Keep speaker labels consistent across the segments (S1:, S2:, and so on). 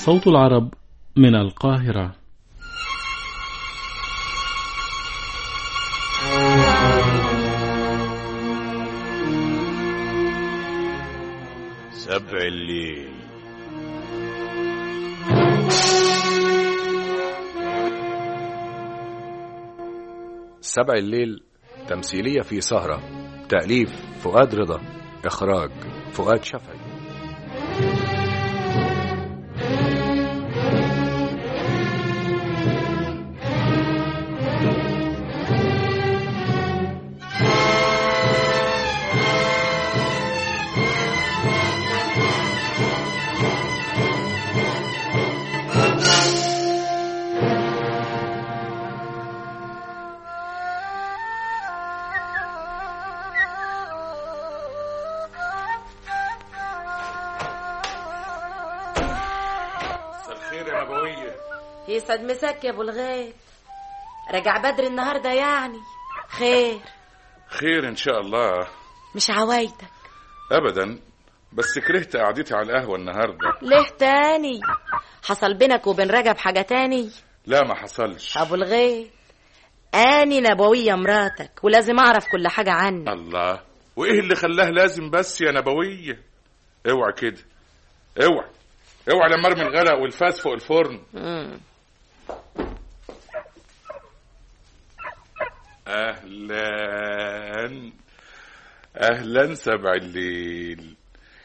S1: صوت العرب من القاهرة
S2: سبع الليل
S3: سبع الليل تمثيلية في سهرة تأليف فؤاد رضا إخراج فؤاد شفعي
S2: مساء الخير يا نبوية
S4: يسعد مساك يا ابو الغيث رجع بدري النهارده يعني خير
S2: خير ان شاء الله
S4: مش عوايدك
S2: ابدا بس كرهت قعدتي على القهوة النهاردة
S4: ليه تاني حصل بينك وبين رجب حاجه تاني
S2: لا ما حصلش
S4: ابو الغيث اني نبويه مراتك ولازم اعرف كل حاجه عنك
S2: الله وايه اللي خلاه لازم بس يا نبوية اوعى كده اوعى اوعى لما ارمي الغرق والفاس فوق الفرن
S4: مم.
S2: اهلا اهلا سبع الليل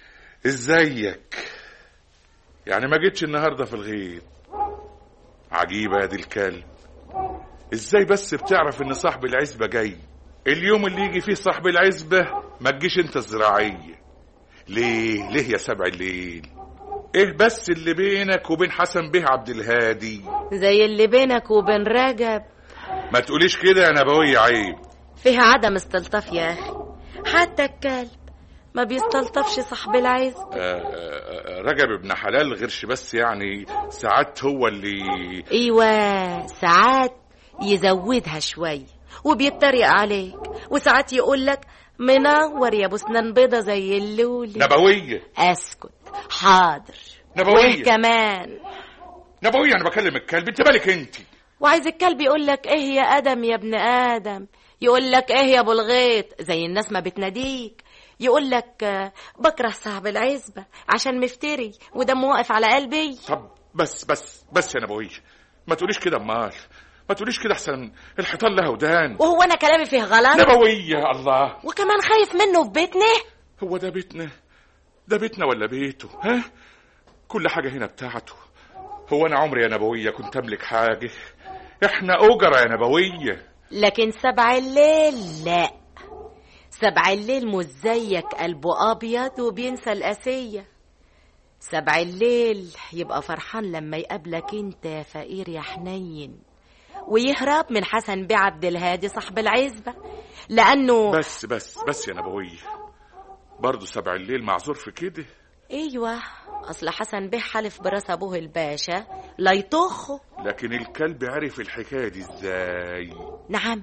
S2: ازيك يعني ما جيتش النهارده في الغيط عجيبه يا دي الكلب ازاي بس بتعرف ان صاحب العزبه جاي اليوم اللي يجي فيه صاحب العزبه ما تجيش انت الزراعيه ليه ليه يا سبع الليل ايه بس اللي بينك وبين حسن بيه عبد الهادي
S4: زي اللي بينك وبين رجب
S2: ما تقوليش كده يا نبوية عيب
S4: فيها عدم استلطاف يا اخي حتى الكلب ما بيستلطفش صاحب العز
S2: آه، آه، رجب ابن حلال غيرش بس يعني ساعات هو اللي
S4: ايوه ساعات يزودها شويه وبيتريق عليك وساعات يقول لك منور يا ابو سنان بيضه زي اللولي
S2: نبوية
S4: اسكت حاضر
S2: نبوية
S4: كمان
S2: نبوية انا بكلم الكلب انت مالك انت
S4: وعايز الكلب يقول لك ايه يا ادم يا ابن ادم يقول لك ايه يا ابو الغيط زي الناس ما بتناديك يقول لك آه، بكره صاحب العزبه عشان مفتري ودمه واقف على قلبي
S2: طب بس بس بس يا نبوية ما تقوليش كده امال ما تقوليش كده احسن الحيطان لها ودان
S4: وهو انا كلامي فيه غلط
S2: نبوية الله
S4: وكمان خايف منه في بيتنا
S2: هو ده بيتنا ده بيتنا ولا بيته ها كل حاجة هنا بتاعته هو انا عمري يا نبوية كنت املك حاجة احنا اجرة يا نبوية
S4: لكن سبع الليل لا سبع الليل مش زيك قلبه ابيض وبينسى الاسيه سبع الليل يبقى فرحان لما يقابلك انت يا فقير يا حنين ويهرب من حسن بيه عبد الهادي صاحب العزبه لانه
S2: بس بس بس يا نبوية برضه سبع الليل معذور في كده
S4: ايوه اصل حسن بيه حلف براس ابوه الباشا لا يطخه
S2: لكن الكلب عرف الحكاية دي ازاي
S4: نعم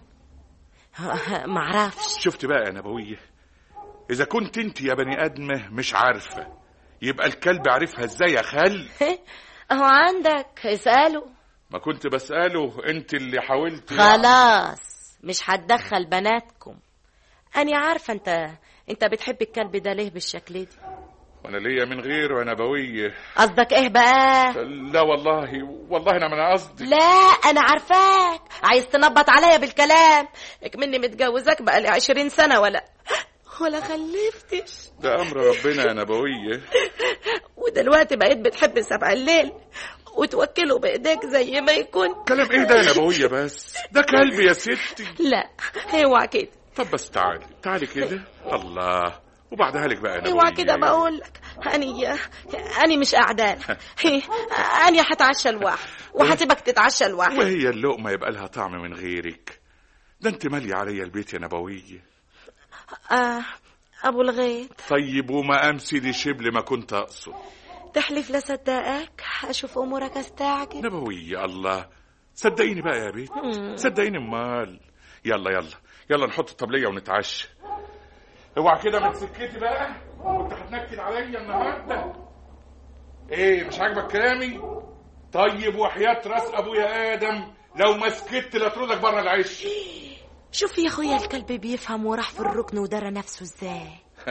S4: معرفش
S2: شفت بقى يا نبوية اذا كنت انت يا بني ادمة مش عارفة يبقى الكلب عارفها ازاي يا خال
S4: اهو عندك اساله
S2: ما كنت بسأله انت اللي حاولت
S4: خلاص مش هتدخل بناتكم أنا عارفة أنت أنت بتحب الكلب ده ليه بالشكل دي
S2: وانا ليا من غيره يا نبوية
S4: قصدك إيه بقى
S2: لا والله والله انا من قصدي
S4: لا أنا عارفاك عايز تنبط عليا بالكلام مني متجوزاك بقالي عشرين سنة ولا ولا خلفتش
S2: ده امر ربنا يا نبوية
S4: ودلوقتي بقيت بتحب سبع الليل وتوكله بإيديك زي ما يكون
S2: كلام ايه ده يا نبوية بس ده كلب يا ستي
S4: لا اوعى كده
S2: طب بس تعالي تعالي كده الله وبعدها لك بقى يا نبوية
S4: اوعى كده بقول لك اني اني مش قاعدة اني هتعشى لوحدي وهسيبك تتعشى لوحدك
S2: وهي اللقمة يبقى لها طعم من غيرك ده انت مالية عليا البيت يا نبوية
S4: آه ابو الغيط
S2: طيب وما امسي دي شبل ما كنت اقصد
S4: تحلف لا صدقك اشوف امورك استعجل
S2: نبوية الله صدقيني بقى يا بيت صدقيني امال يلا يلا يلا نحط الطبلية ونتعشى اوعى كده من سكتي بقى كنت هتنكد عليا النهارده ايه مش عاجبك كلامي طيب وحياة راس ابويا ادم لو ما سكت لاطردك بره العش
S4: شوف يا اخويا الكلب بيفهم وراح في الركن ودرى نفسه ازاي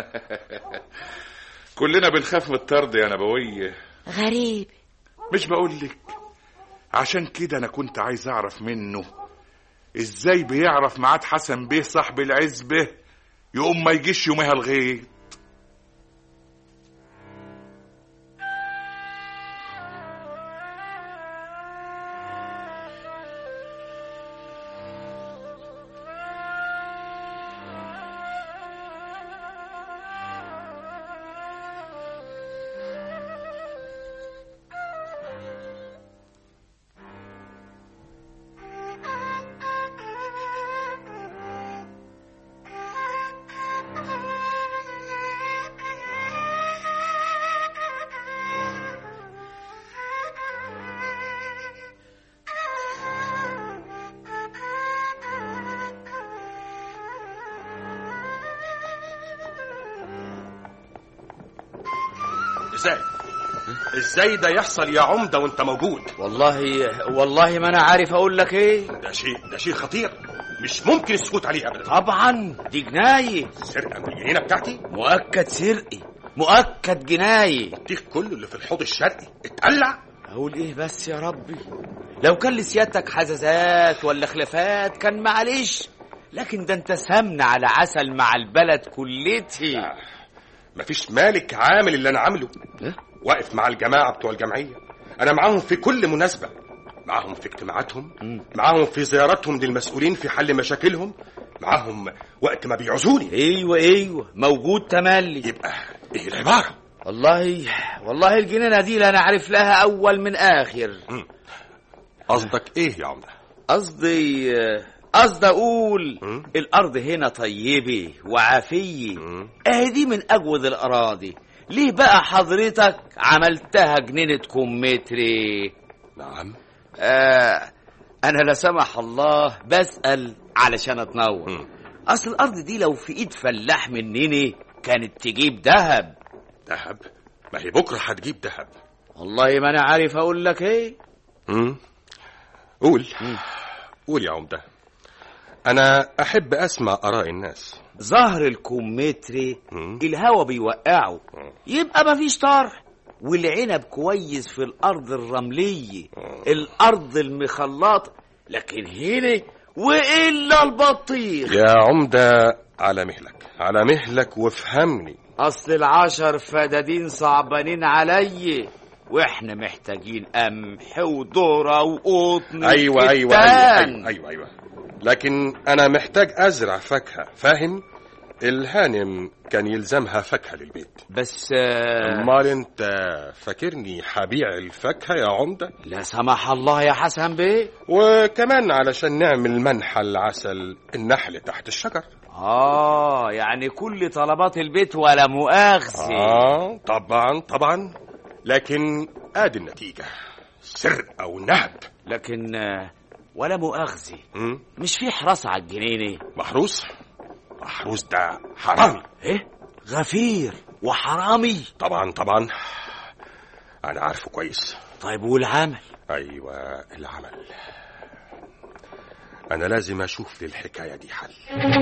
S2: كلنا بنخاف من الطرد يا نبوية
S4: غريب
S2: مش بقول لك عشان كده انا كنت عايز اعرف منه ازاي بيعرف ميعاد حسن بيه صاحب العزبة يقوم ما يجيش يومها الغيط
S3: ازاي ازاي ده يحصل يا عمده وانت موجود
S5: والله والله ما انا عارف اقول لك ايه
S3: ده شيء ده شيء خطير مش ممكن السكوت عليه ابدا
S5: طبعا دي جنايه
S3: سرقه من الجنينه بتاعتي
S5: مؤكد سرقي مؤكد جنايه
S3: التيخ كله اللي في الحوض الشرقي اتقلع
S5: اقول ايه بس يا ربي لو كان لسيادتك حزازات ولا خلافات كان معلش لكن ده انت سمن على عسل مع البلد كلتي
S3: مفيش مالك عامل اللي انا عامله
S5: إيه؟
S3: واقف مع الجماعه بتوع الجمعيه انا معاهم في كل مناسبه معاهم في اجتماعاتهم معاهم في زياراتهم للمسؤولين في حل مشاكلهم معاهم وقت ما بيعوزوني
S5: ايوه ايوه موجود تملي
S3: يبقى ايه العباره
S5: والله والله الجنينه دي لا انا عارف لها اول من اخر
S3: قصدك ايه يا عمده
S5: قصدي قصدي اقول
S3: مم.
S5: الارض هنا طيبه وعافيه
S3: مم.
S5: اهي دي من اجود الاراضي ليه بقى حضرتك عملتها جنينه كمتري
S3: نعم
S5: آه انا لا سمح الله بسال علشان اتنور
S3: مم.
S5: اصل الارض دي لو في ايد فلاح مننا كانت تجيب دهب
S3: دهب ما هي بكره هتجيب دهب
S5: والله ما انا عارف اقول لك ايه
S3: مم. قول قول يا عمده انا احب اسمع اراء الناس
S5: ظهر الكمتري
S3: مم.
S5: الهوا بيوقعه
S3: مم.
S5: يبقى مفيش طرح والعنب كويس في الارض الرمليه الارض المخلطه لكن هنا والا البطيخ
S3: يا عمده على مهلك على مهلك وافهمني
S5: اصل العشر فدادين صعبانين علي واحنا محتاجين قمح وذره وقطن
S3: ايوه ايوه
S5: وكتان.
S3: ايوه ايوه ايوه لكن انا محتاج ازرع فاكهه فاهم الهانم كان يلزمها فاكهه للبيت
S5: بس آه،
S3: امال انت فاكرني هبيع الفاكهه يا عمده
S5: لا سمح الله يا حسن بيه
S3: وكمان علشان نعمل منحى العسل النحل تحت الشجر
S5: اه يعني كل طلبات البيت ولا مؤاخذه
S3: اه طبعا طبعا لكن ادي النتيجه سرقه ونهب
S5: لكن آه، ولا مؤاخذه
S3: مم؟
S5: مش في حراسه على الجنينه
S3: محروس محروس ده حرامي
S5: ايه غفير وحرامي
S3: طبعا طبعا انا عارفه كويس
S5: طيب والعمل
S3: ايوه العمل انا لازم اشوف للحكايه دي حل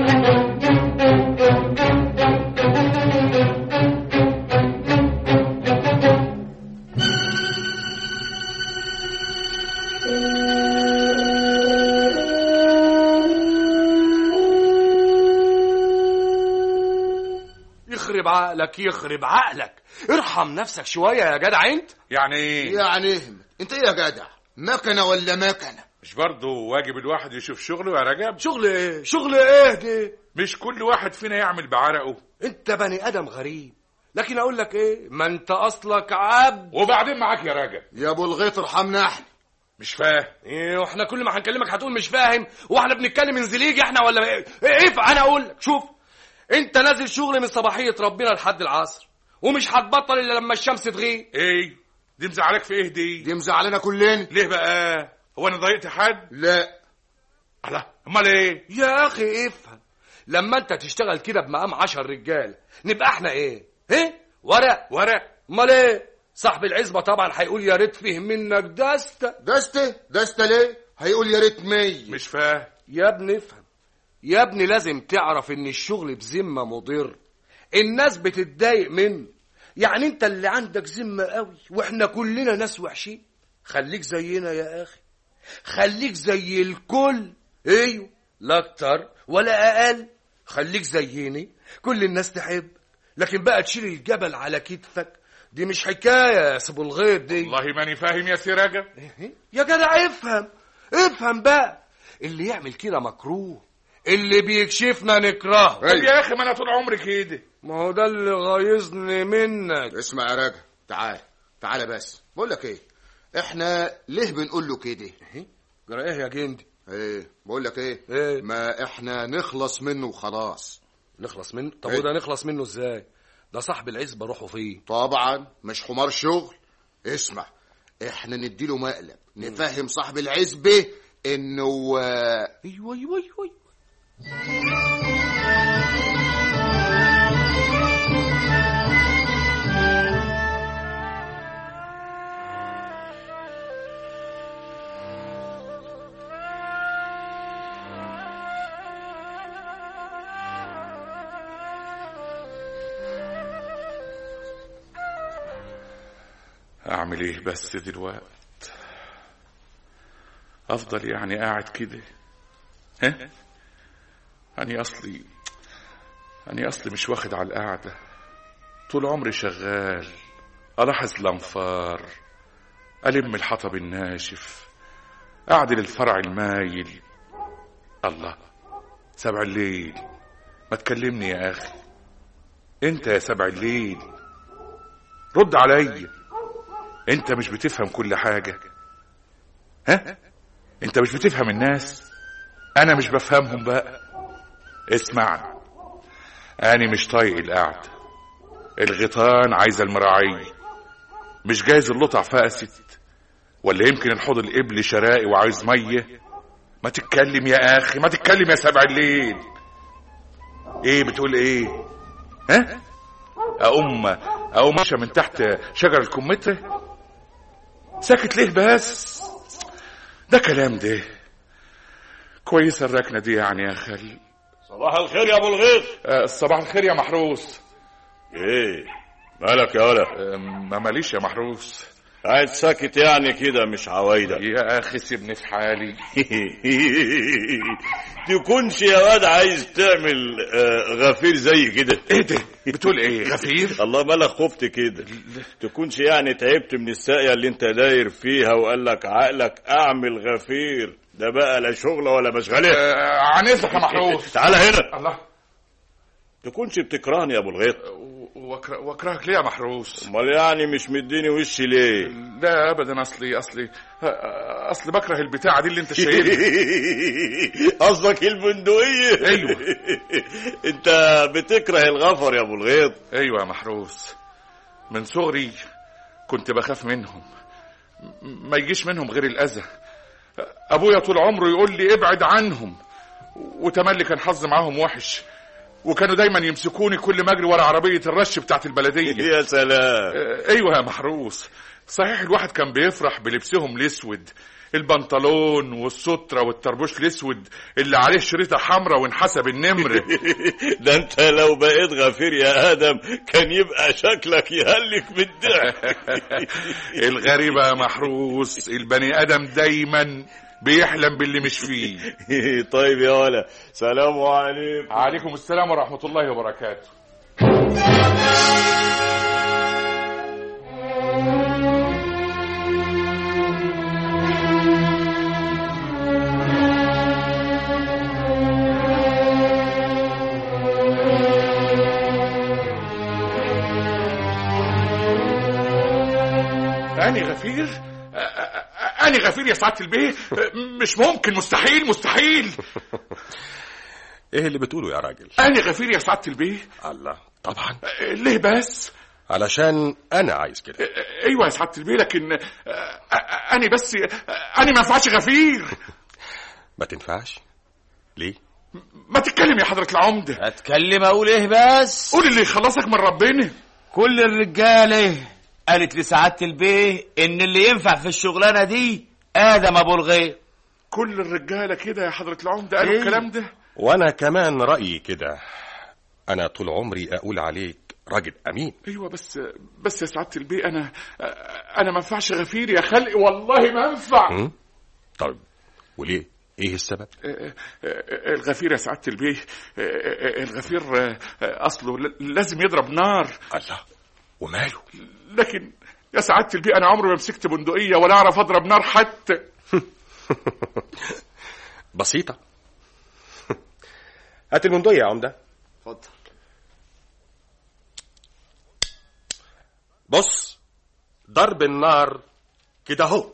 S6: يخرب عقلك يخرب عقلك ارحم نفسك شوية يا جدع انت
S2: يعني ايه
S7: يعني اهمك انت ايه يا جدع مكنه ولا مكنه
S2: مش برضه واجب الواحد يشوف شغله يا رجب
S6: شغل ايه شغل ايه دي
S2: مش كل واحد فينا يعمل بعرقه
S6: انت بني ادم غريب لكن اقول لك ايه ما انت اصلك عبد
S2: وبعدين معاك يا رجب
S7: يا ابو الغيط ارحمنا احنا
S2: مش فاهم
S6: ايه واحنا كل ما هنكلمك هتقول مش فاهم واحنا بنتكلم انزليجي احنا ولا ايه ايه انا اقول لك شوف انت نازل شغل من صباحيه ربنا لحد العصر ومش هتبطل الا لما الشمس تغيب
S2: ايه دي مزعلك في ايه دي
S7: دي مزعلنا كلنا
S2: ليه بقى هو انا ضايقت حد
S7: لا
S2: الله امال ايه
S6: يا اخي افهم لما انت تشتغل كده بمقام عشر رجال نبقى احنا ايه ايه ورق
S2: ورق
S6: امال ايه صاحب العزبة طبعا هيقول يا ريت فيه منك دستة
S7: دستة دستة ليه هيقول يا ريت مية
S2: مش فاهم
S6: يا ابني افهم يا ابني لازم تعرف ان الشغل بذمة مضر الناس بتتضايق منه يعني انت اللي عندك ذمة قوي واحنا كلنا ناس وحشين خليك زينا يا اخي خليك زي الكل ايوه لا اكتر ولا اقل خليك زيني كل الناس تحب لكن بقى تشيل الجبل على كتفك دي مش حكاية يا سيب الغيط دي
S2: والله ماني فاهم يا سراجة
S6: يا جدع افهم افهم بقى اللي يعمل كده مكروه اللي بيكشفنا نكرهه
S2: طب يا اخي ما انا طول عمري كده
S6: ما هو ده اللي غايظني منك
S7: اسمع يا راجل تعال تعال بس بقول لك ايه احنا ليه بنقول له كده
S6: جرى ايه يا جندي
S7: ايه بقول لك ايه
S6: إيه؟
S7: ما احنا نخلص منه وخلاص
S6: نخلص منه طب
S7: إيه؟
S6: وده نخلص منه ازاي ده صاحب العزبة روحه فيه
S7: طبعا مش حمار شغل اسمع احنا نديله مقلب نفهم صاحب العزبة انه آه،
S6: ايوه ايوه ايوه أيوة.
S2: اعمل ايه بس دلوقت افضل يعني قاعد كده ها اني اصلي اني اصلي مش واخد على القعده طول عمري شغال الاحظ الانفار الم الحطب الناشف اعدل الفرع المايل الله سبع الليل ما تكلمني يا اخي انت يا سبع الليل رد عليا انت مش بتفهم كل حاجة ها انت مش بتفهم الناس انا مش بفهمهم بقى اسمعني انا مش طايق القعدة الغيطان عايزة المراعية مش جايز اللطع فقست ولا يمكن الحوض القبل شرائي وعايز مية ما تتكلم يا اخي ما تتكلم يا سبع الليل ايه بتقول ايه ها اقوم اقوم ماشيه من تحت شجر الكمثرى ساكت ليه بس ده كلام ده كويسه الركنه دي يعني يا خل
S8: صباح الخير يا ابو الغيط
S2: آه، صباح الخير يا محروس
S8: ايه مالك يا ولد
S2: آه، ما ماليش يا محروس
S8: قاعد ساكت يعني كده مش عوايدك
S2: يا اخي سيبني في حالي
S8: تكونش يا واد عايز تعمل آه، غفير زي كده
S2: ايه ده بتقول ايه غفير
S8: الله مالك خفت كده تكونش يعني تعبت من الساقية اللي انت داير فيها وقال لك عقلك اعمل غفير ده بقى لا شغلة ولا مشغلة
S2: آه، عن اذنك يا محروس
S8: تعال هنا
S2: الله
S8: تكونش بتكرهني يا ابو الغيط
S2: و- وأكره- واكرهك ليه يا محروس
S8: امال يعني مش مديني وشي ليه
S2: لا ابدا اصلي اصلي آه، اصلي بكره البتاعه دي اللي انت شايلها
S8: قصدك البندقية
S2: أيوة.
S8: انت بتكره الغفر يا ابو الغيط
S2: ايوه يا محروس من صغري كنت بخاف منهم م- ما يجيش منهم غير الاذى ابويا طول عمره يقول لي ابعد عنهم وتملي كان حظ معاهم وحش وكانوا دايما يمسكوني كل ما اجري ورا عربيه الرش بتاعت البلديه
S8: يا سلام
S2: آه، ايوه يا محروس صحيح الواحد كان بيفرح بلبسهم الاسود البنطلون والسترة والطربوش الاسود اللي عليه شريطة حمراء وانحسب النمر
S8: ده انت لو بقيت غفير يا ادم كان يبقى شكلك يهلك بالضحك
S2: الغريبة يا محروس البني ادم دايما بيحلم باللي مش فيه
S8: طيب يا ولا سلام عليكم
S2: عليكم السلام ورحمة الله وبركاته أني غفير أ- أ- أني غفير يا سعادة البيه مش ممكن مستحيل مستحيل
S3: ايه اللي بتقوله يا راجل
S2: أني غفير يا سعادة البيه
S3: الله طبعا
S2: ليه بس
S3: علشان انا عايز كده
S2: ايوه يا سعاده البيه لكن انا بس انا ما ينفعش غفير
S3: ما تنفعش ليه
S2: ما تتكلم يا حضره العمده
S5: اتكلم اقول ايه بس
S2: قول اللي يخلصك من ربنا
S5: كل الرجاله قالت لسعادة البيه ان اللي ينفع في الشغلانة دي ادم ابو الغير
S2: كل الرجاله كده يا حضره العمده قالوا
S5: إيه؟
S2: الكلام ده
S3: وانا كمان رايي كده انا طول عمري اقول عليك راجل امين
S2: ايوه بس بس يا سعاده البي انا انا ما انفعش غفير يا خلقي والله ما انفع
S3: هم؟ طيب وليه ايه السبب
S2: الغفير يا سعاده البي الغفير اصله لازم يضرب نار
S3: الله وماله
S2: لكن يا سعاده البي انا عمري ما مسكت بندقيه ولا اعرف اضرب نار حتى
S3: بسيطه هات البندقيه يا عمده
S5: اتفضل
S3: بص ضرب النار كده اهو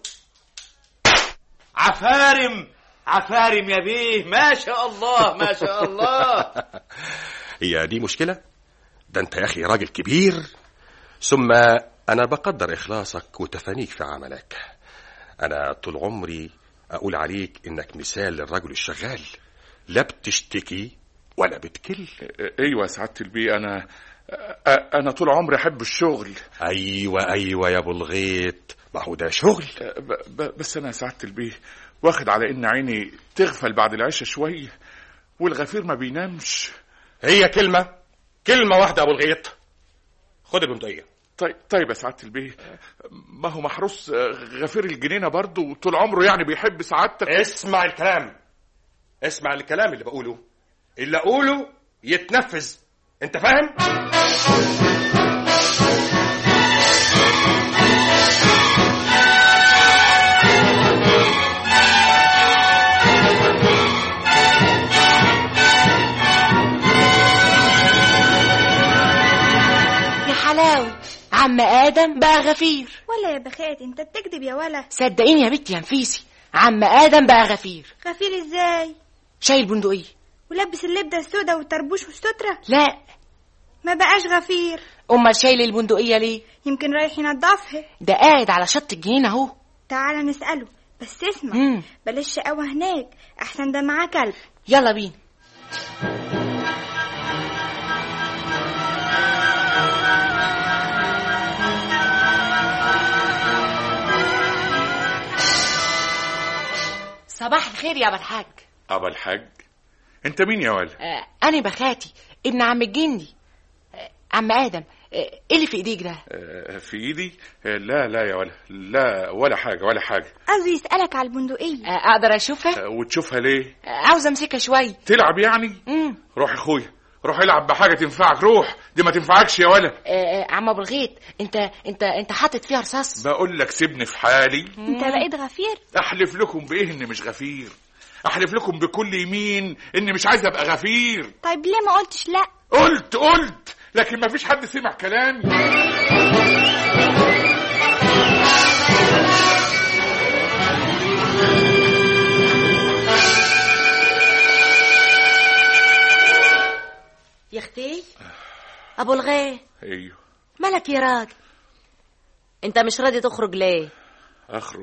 S5: عفارم عفارم يا بيه ما شاء الله ما شاء الله
S3: هي دي مشكله ده انت يا اخي راجل كبير ثم انا بقدر اخلاصك وتفانيك في عملك انا طول عمري اقول عليك انك مثال للرجل الشغال لا بتشتكي ولا بتكل
S2: ايوه يا سعاده البي انا انا طول عمري احب الشغل
S3: ايوه ايوه يا ابو الغيط ما هو ده شغل
S2: ب- ب- بس انا يا سعاده البيه واخد على ان عيني تغفل بعد العشاء شويه والغفير ما بينامش
S3: هي كلمه كلمه واحده يا ابو الغيط خد البندقيه
S2: طيب طيب يا سعاده البيه ما هو محروس غفير الجنينه برضه طول عمره يعني بيحب سعادتك
S3: اسمع الكلام اسمع الكلام اللي بقوله اللي اقوله يتنفذ انت فاهم
S4: يا حلاوة عم آدم بقى غفير
S9: ولا يا بخاتي انت بتكذب يا ولا
S4: صدقيني يا بنتي يا نفيسي عم آدم بقى غفير
S9: غفير ازاي
S4: شايل بندقية
S9: ولبس اللبدة السوداء والطربوش والسترة
S4: لا
S9: ما بقاش غفير
S4: أمال شايل البندقية ليه
S9: يمكن رايح ينضفها
S4: ده قاعد على شط الجنينة أهو
S9: تعالى نسأله بس اسمع
S4: مم.
S9: بلاش شقاوة هناك احسن ده معاه كلب
S4: يلا بينا صباح الخير يا ابو الحاج
S2: ابا الحاج انت مين يا ولد
S4: آه انا بخاتي ابن عم الجندي آه عم ادم آه ايه اللي في ايديك ده
S2: آه، في ايدي آه، لا لا يا ولا لا ولا حاجه ولا حاجه
S9: قصدي يسألك على البندقية
S4: آه اقدر اشوفها
S2: آه، وتشوفها ليه
S4: آه عاوز امسكها شويه
S2: تلعب يعني
S4: امم
S2: روح يا اخويا روح العب بحاجه تنفعك روح دي ما تنفعكش يا ولا
S4: آه عم ابو الغيط انت انت انت حاطط فيها رصاص
S2: بقول لك سيبني في حالي
S9: انت بقيت غفير
S2: احلف لكم بايه اني مش غفير احلف لكم بكل يمين اني مش عايز ابقى غفير
S9: طيب ليه ما قلتش لا
S2: قلت قلت لكن ما فيش حد سمع كلامي
S4: يا اختي ابو الغيط
S2: ايوه
S4: مالك يا راجل انت مش راضي تخرج ليه
S2: اخرج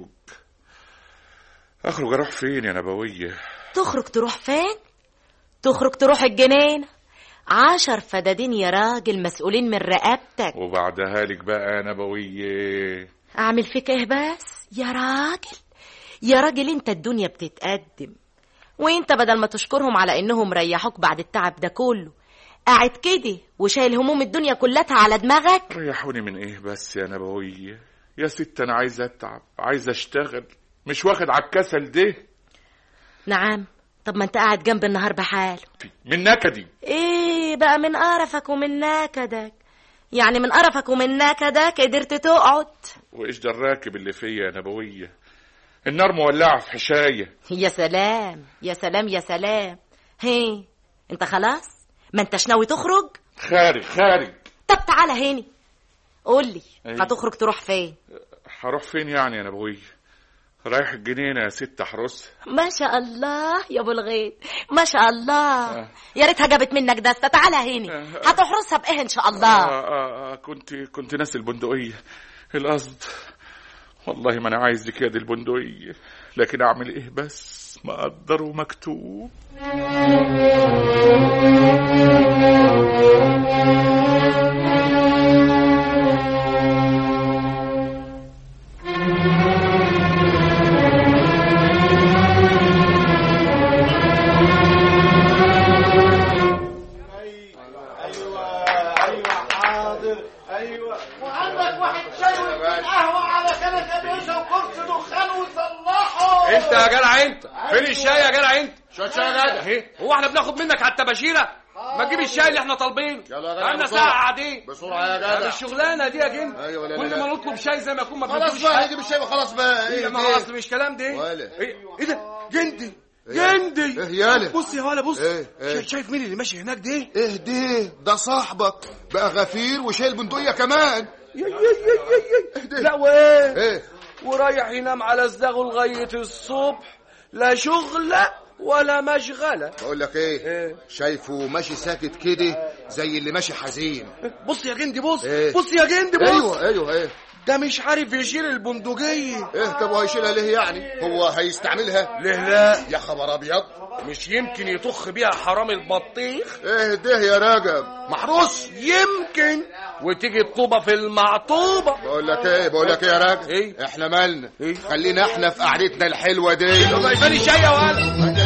S2: اخرج اروح فين يا نبويه
S4: تخرج تروح فين تخرج تروح الجنينة عشر فدادين يا راجل مسؤولين من رقبتك
S2: وبعدها لك بقى يا نبويه
S4: اعمل فيك ايه بس يا راجل يا راجل انت الدنيا بتتقدم وانت بدل ما تشكرهم على انهم ريحوك بعد التعب ده كله قاعد كده وشايل هموم الدنيا كلها على دماغك
S2: ريحوني من ايه بس يا نبويه يا ست انا عايز اتعب عايز اشتغل مش واخد على الكسل ده
S4: نعم طب ما انت قاعد جنب النهار بحاله
S2: من نكدي
S4: ايه بقى من قرفك ومن نكدك يعني من قرفك ومن نكدك قدرت تقعد
S2: وايش ده الراكب اللي فيا يا نبويه النار مولعه في حشايه
S4: يا سلام يا سلام يا سلام هي انت خلاص ما انتش ناوي تخرج
S2: خارج خارج
S4: طب تعالى هنا قول لي
S2: أيوة.
S4: هتخرج تروح فين
S2: هروح فين يعني يا نبويه رايح الجنينه يا ست احرسها
S4: ما شاء الله يا ابو الغيط ما شاء الله
S2: آه.
S4: يا ريتها جابت منك دستة تعالى هنا
S2: آه.
S4: هتحرسها بايه ان شاء الله
S2: آه آه آه كنت كنت ناسي البندقية القصد والله ما أنا عايز لك يد البندقية لكن أعمل إيه بس مقدر ومكتوب
S6: يا جدع انت فين الشاي يا جدع انت
S7: شويه شاي يا جدع
S6: اهي هو احنا بناخد منك على التباشيره ما تجيب الشاي اللي احنا طالبينه
S7: يلا يا جدع
S6: بقالنا
S7: بسرعة.
S6: ساعه قاعدين
S7: بسرعه يا
S6: طب
S7: جدع
S6: الشغلانه دي يا جن
S7: أيوة، لا، لا،
S6: كل
S7: لا.
S6: ما نطلب شاي زي ما يكون ما
S7: خلاص
S6: بناكلوش
S7: بقى
S6: حاجه
S7: هيجيب الشاي وخلاص بقى
S6: ايه
S7: ايه
S6: ما هو
S7: إيه؟
S6: اصل مش كلام ده
S7: ولا.
S6: ايه ايه ده جندي
S7: إيه؟
S6: جندي
S7: إيه يالا؟
S6: بص يا ولا بص
S7: إيه؟ إيه؟
S6: شا- شايف مين اللي ماشي هناك ده
S7: ايه ده ده صاحبك بقى غفير وشايل بندقيه كمان
S6: يا- يا- يا- يا- يا. لا وايه
S7: ايه
S6: ورايح ينام على الزغل لغايه الصبح لا شغله ولا مشغله
S7: بقول لك ايه
S6: إيه؟
S7: شايفه ماشي ساكت كده زي اللي ماشي حزين
S6: بص يا جندي بص
S7: إيه؟
S6: بص يا جندي بص
S7: ايوه ايوه ايه
S6: ده مش عارف يشيل البندقيه
S7: ايه طب وهيشيلها ليه يعني هو هيستعملها
S6: ليه لا
S7: يا خبر ابيض
S6: مش يمكن يطخ بيها حرام البطيخ
S7: ايه ده يا راجل محروس
S6: يمكن وتيجي الطوبة في المعطوبة
S7: بقول لك ايه بقول لك ايه يا راجل
S6: إيه؟
S7: احنا مالنا
S6: إيه؟
S7: خلينا احنا في قعدتنا الحلوه دي
S6: ضيفاني شاي يا ولد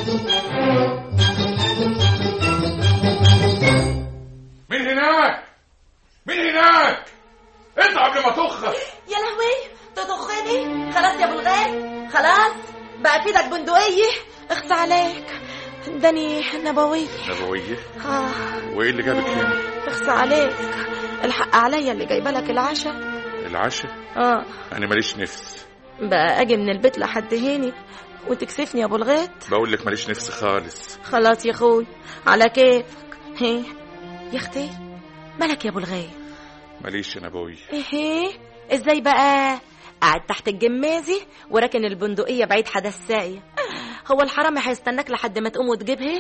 S2: مين هناك مين هناك اطلع قبل ما تخ
S4: يا لهوي تضخني خلاص يا ابو الغالي خلاص بقى في ايدك بندقية اخت عليك داني نبوية
S2: نبوية
S4: اه
S2: وايه اللي جابك هنا
S4: اخس عليك الحق عليا اللي جايبه لك العشاء
S2: العشاء
S4: اه
S2: انا ماليش نفس
S4: بقى اجي من البيت لحد هيني وتكسفني يا ابو الغيط
S2: بقول لك ماليش نفس خالص
S4: خلاص يا اخوي على كيفك هي يا اختي مالك يا ابو الغيط
S2: ماليش يا نبوية
S4: ايه ازاي بقى قاعد تحت الجمازي وراكن البندقية بعيد حدا الساقية هو الحرامي هيستناك لحد ما تقوم وتجيبها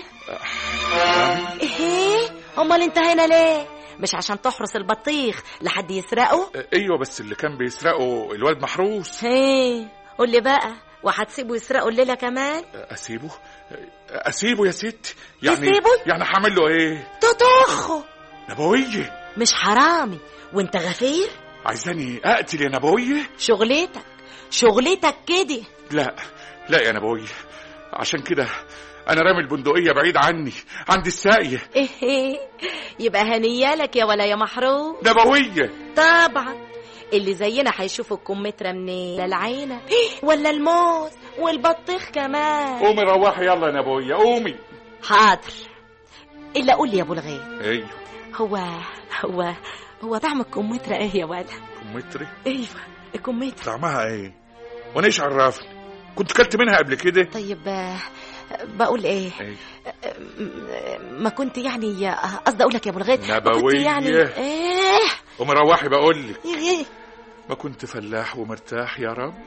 S4: ايه امال انت هنا ليه مش عشان تحرس البطيخ لحد يسرقه
S2: ايوه بس اللي كان بيسرقه الواد محروس
S4: ايه قول لي بقى وهتسيبه يسرقه الليله كمان
S2: اسيبه اسيبه يا ست يعني
S4: يسيبه؟
S2: يعني هعمل له ايه
S4: تطخه
S2: نبوية
S4: مش حرامي وانت غفير
S2: عايزاني اقتل يا نبوية
S4: شغلتك شغلتك كده
S2: لا لا يا نبوية عشان كده انا رامي البندقية بعيد عني عند الساقية
S4: ايه يبقى هنيالك يا ولا يا محروم
S2: نبوية
S4: طبعا اللي زينا هيشوفوا الكمثرى منين لا العينة ولا الموز والبطيخ كمان
S2: قومي روحي يلا يا نبوية قومي
S4: حاضر الا قول لي يا ابو الغيط
S2: ايوه
S4: هو هو هو طعم الكمثرى ايه يا ولا
S2: كمثري
S4: ايوه الكمثرى
S2: طعمها ايه وانا ايش عرفني كنت كلت منها قبل كده
S4: طيب آه، بقول ايه
S2: ايه
S4: م- ما كنت يعني آه، قصدي اقول لك يا ابو الغيط ما كنت
S2: نبوية.
S4: يعني ايه
S2: قومي روحي بقول لك
S4: إيه، إيه.
S2: ما كنت فلاح ومرتاح يا رب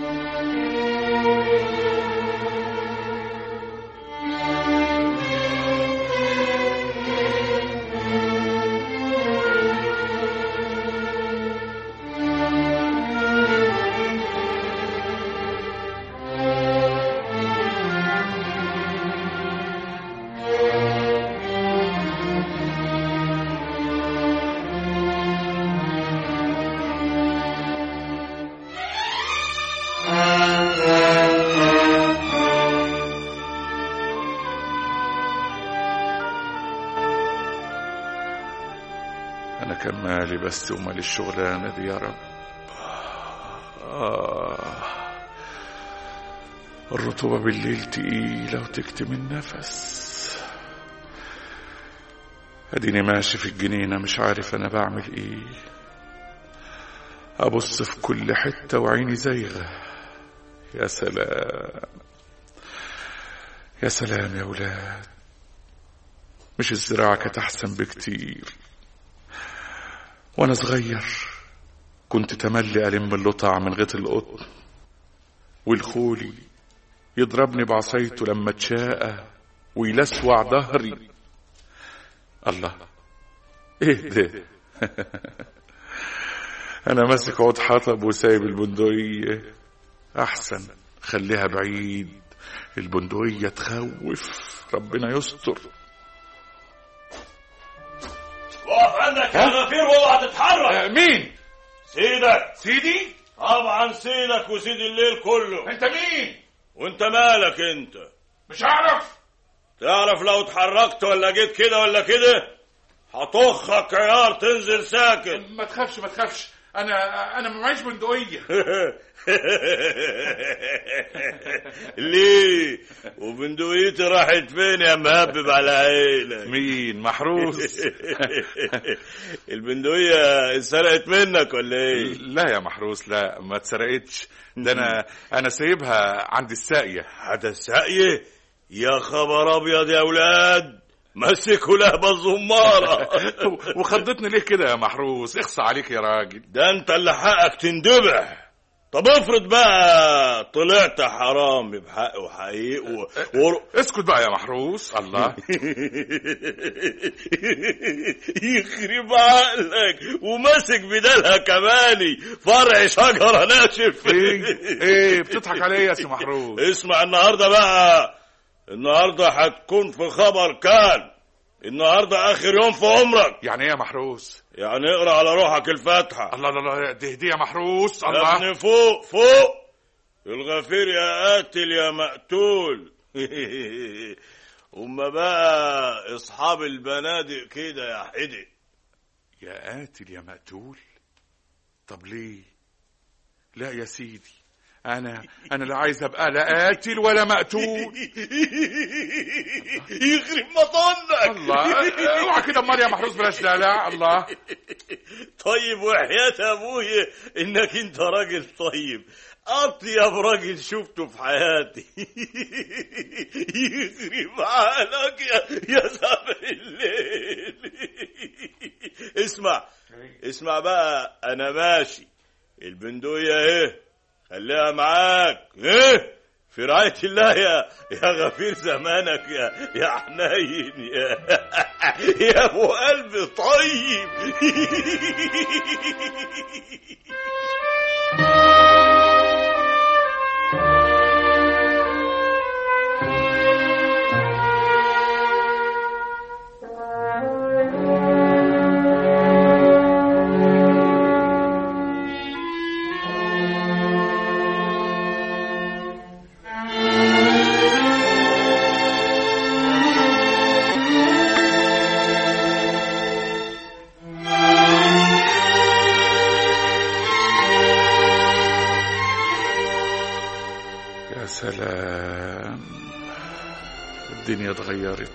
S2: انا كان مالي بس ومالي الشغلانه دي يا رب آه. الرطوبة بالليل تقيلة وتكتم النفس اديني ماشي في الجنينة مش عارف انا بعمل ايه ابص في كل حتة وعيني زيغة يا سلام يا سلام يا ولاد مش الزراعة كانت احسن بكتير وانا صغير كنت تملي الم اللطع من غيط القطن والخولي يضربني بعصايته لما اتشاقى ويلسوع ظهري الله ايه ده انا ماسك عود حطب وسايب البندقية احسن خليها بعيد البندقية تخوف ربنا يستر
S8: وقف عندك يا غفير واوعى تتحرك
S2: مين
S8: سيدك
S2: سيدي
S8: طبعا سيدك وسيد الليل كله
S2: انت مين
S8: وانت مالك انت
S2: مش هعرف
S8: تعرف لو اتحركت ولا جيت كده ولا كده هطخك عيار تنزل ساكت
S2: ما تخافش ما تخافش انا انا ما معيش بندقيه
S8: ليه وبندقيتي راحت فين يا مهبب على عينك
S2: مين محروس
S8: البندقية اتسرقت منك ولا ايه
S2: لا يا محروس لا ما اتسرقتش ده انا انا سايبها عند الساقيه
S8: حدا ساقية يا خبر ابيض يا اولاد مسكوا لهبة الزمارة
S2: وخضتني ليه كده يا محروس اخصى عليك يا راجل
S8: ده انت اللي حقك تندبح طب افرض بقى طلعت حرامي بحق وحقيق و... و...
S2: اسكت بقى يا محروس الله
S8: يخرب عقلك وماسك بدالها كماني فرع شجرة ناشف
S2: ايه ايه بتضحك عليا يا سي محروس
S8: اسمع النهارده بقى النهارده هتكون في خبر كان النهارده اخر يوم في عمرك
S2: يعني ايه يا محروس
S8: يعني اقرا على روحك الفاتحه
S2: الله الله الله دي دي يا محروس
S8: يا
S2: الله
S8: ابني فوق فوق الغفير يا قاتل يا مقتول هما بقى اصحاب البنادق كده يا حدق
S2: يا قاتل يا مقتول طب ليه لا يا سيدي انا انا لا عايز ابقى لا قاتل ولا مقتول
S8: يخرب مطنك
S2: الله اوعى كده امال يا محروس بلاش دلع الله
S8: طيب وحياة ابويا انك انت راجل طيب اطيب راجل شفته في حياتي يخرب عقلك يا يا سبع الليل اسمع اسمع بقى انا ماشي البندقية ايه خليها معاك ايه في رعاية الله يا يا غفير زمانك يا يا حنين يا يا ابو قلب طيب
S2: يا سلام الدنيا اتغيرت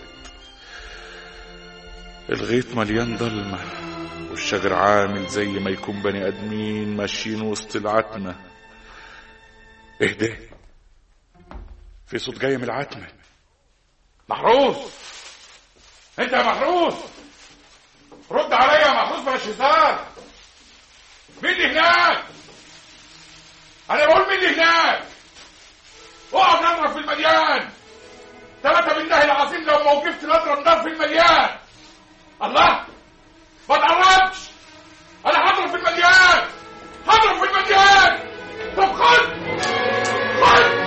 S2: الغيط مليان ضلمة والشجر عامل زي ما يكون بني ادمين ماشيين وسط العتمة اهدى في صوت جاي من العتمة محروس انت يا محروس رد عليا يا محروس بلاش هزار مين اللي هناك انا بقول مين اللي هناك اقف نضرب في المليان ثلاثة بالله العظيم لو ما وقفت نضرب نار في المليان الله ما تقربش انا هضرب في المليان هضرب في المليان طب خد خد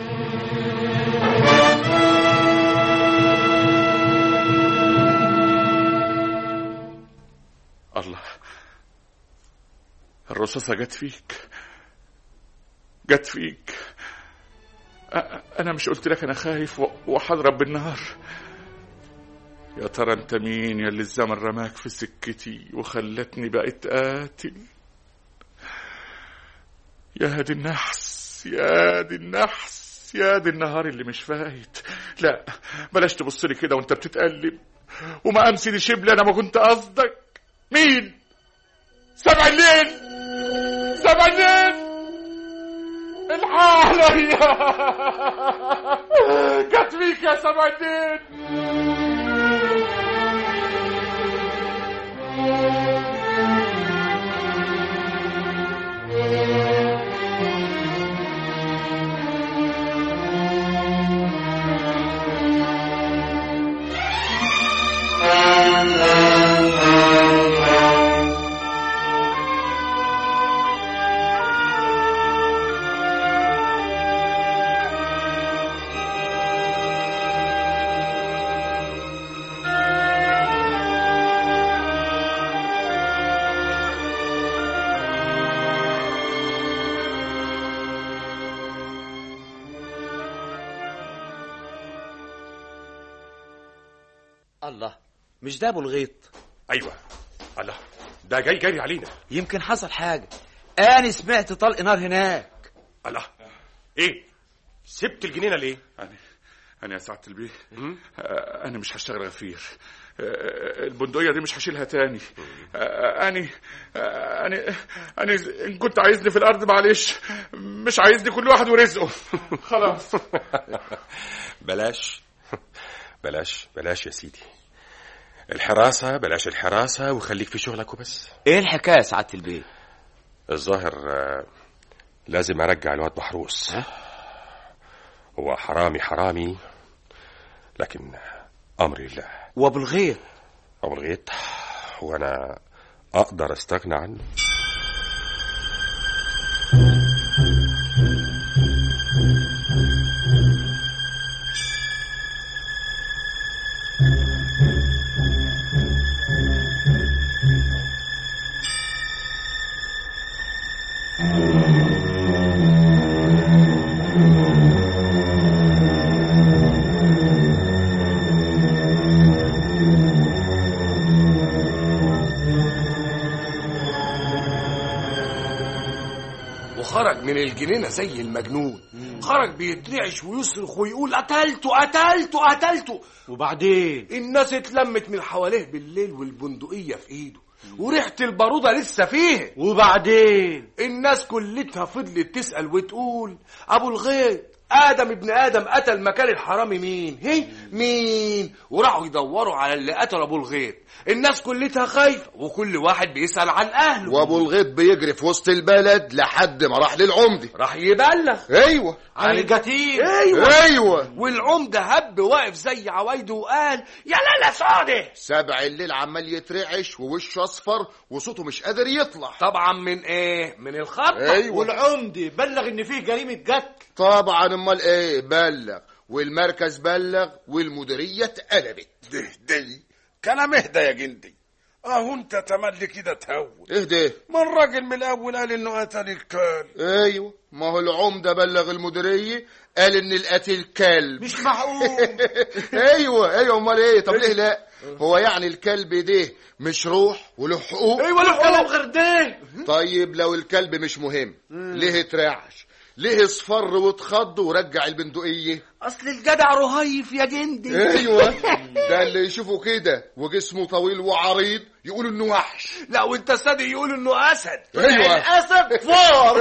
S2: الله الرصاصة جت فيك جت فيك أ- أنا مش قلت لك أنا خايف و- وهضرب بالنهار يا ترى أنت مين يا اللي الزمن رماك في سكتي وخلتني بقيت قاتل يا دي النحس يا دي النحس يا دي النهار اللي مش فايت لا بلاش تبص لي كده وانت بتتقلب وما امسي دي شبل انا ما كنت قصدك مين سبع الليل سبع الليل الحالة جت فيك يا سبع الليل
S5: الله مش ده ابو الغيط
S3: ايوه الله ده جاي جري علينا
S5: يمكن حصل حاجه انا سمعت طلق نار هناك
S3: الله ايه سبت الجنينه ليه
S2: أنا أنا يا سعادة البيه آه، أنا مش هشتغل غفير آه، البندقية دي مش هشيلها تاني آه، أنا آه، أنا أنا إن كنت عايزني في الأرض معلش مش عايزني كل واحد ورزقه خلاص
S3: بلاش بلاش بلاش يا سيدي الحراسة بلاش الحراسة وخليك في شغلك وبس
S5: ايه الحكايه يا سعاده البيه
S3: الظاهر آه، لازم ارجع الواد محروس هو حرامي حرامي لكن امر الله
S5: وابو الغيط
S3: ابو الغيط وانا اقدر استغنى عنه
S6: وخرج من الجنينة زي المجنون خرج بيترعش ويصرخ ويقول قتلته قتلته قتلته
S5: وبعدين
S6: الناس اتلمت من حواليه بالليل والبندقية في ايده وريحة البارودة لسه فيه
S5: وبعدين
S6: الناس كلتها فضلت تسأل وتقول أبو الغيط آدم ابن آدم قتل مكان الحرامي مين؟ هي مين؟ وراحوا يدوروا على اللي قتل أبو الغيط الناس كلتها خايفة وكل واحد بيسأل عن أهله
S7: وابو الغيط بيجري في وسط البلد لحد ما راح للعمدة
S6: راح يبلغ
S7: ايوه
S5: عن الجتيل
S6: ايوه
S7: ايوه
S6: والعمدة هب واقف زي عوايده وقال يا لالا صادق
S7: سبع الليل عمال يترعش ووشه اصفر وصوته مش قادر يطلع
S6: طبعا من ايه؟ من الخطة
S7: ايوه
S5: والعمدة بلغ ان فيه جريمة قتل
S7: طبعا امال ايه بلغ والمركز بلغ والمديريه اتقلبت
S10: دي كلام اهدى يا جندي اهو انت تملي كده تهون
S7: اهدى
S10: ما الراجل من الاول قال انه قتل الكلب
S7: ايوه ما هو العمده بلغ المديريه قال ان القتيل كلب
S5: مش معقول
S7: ايوه ايوه امال ايه طب ليه لا هو يعني الكلب ده مش روح وله حقوق
S5: ايوه له كلام غير ده
S7: طيب لو الكلب مش مهم ليه اترعش ليه اصفر واتخض ورجع البندقيه
S6: اصل الجدع رهيف يا جندي
S7: ايوه ده اللي يشوفه كده وجسمه طويل وعريض يقول انه وحش
S6: لا وانت صادق يقول انه اسد
S7: ايوه
S5: الاسد فار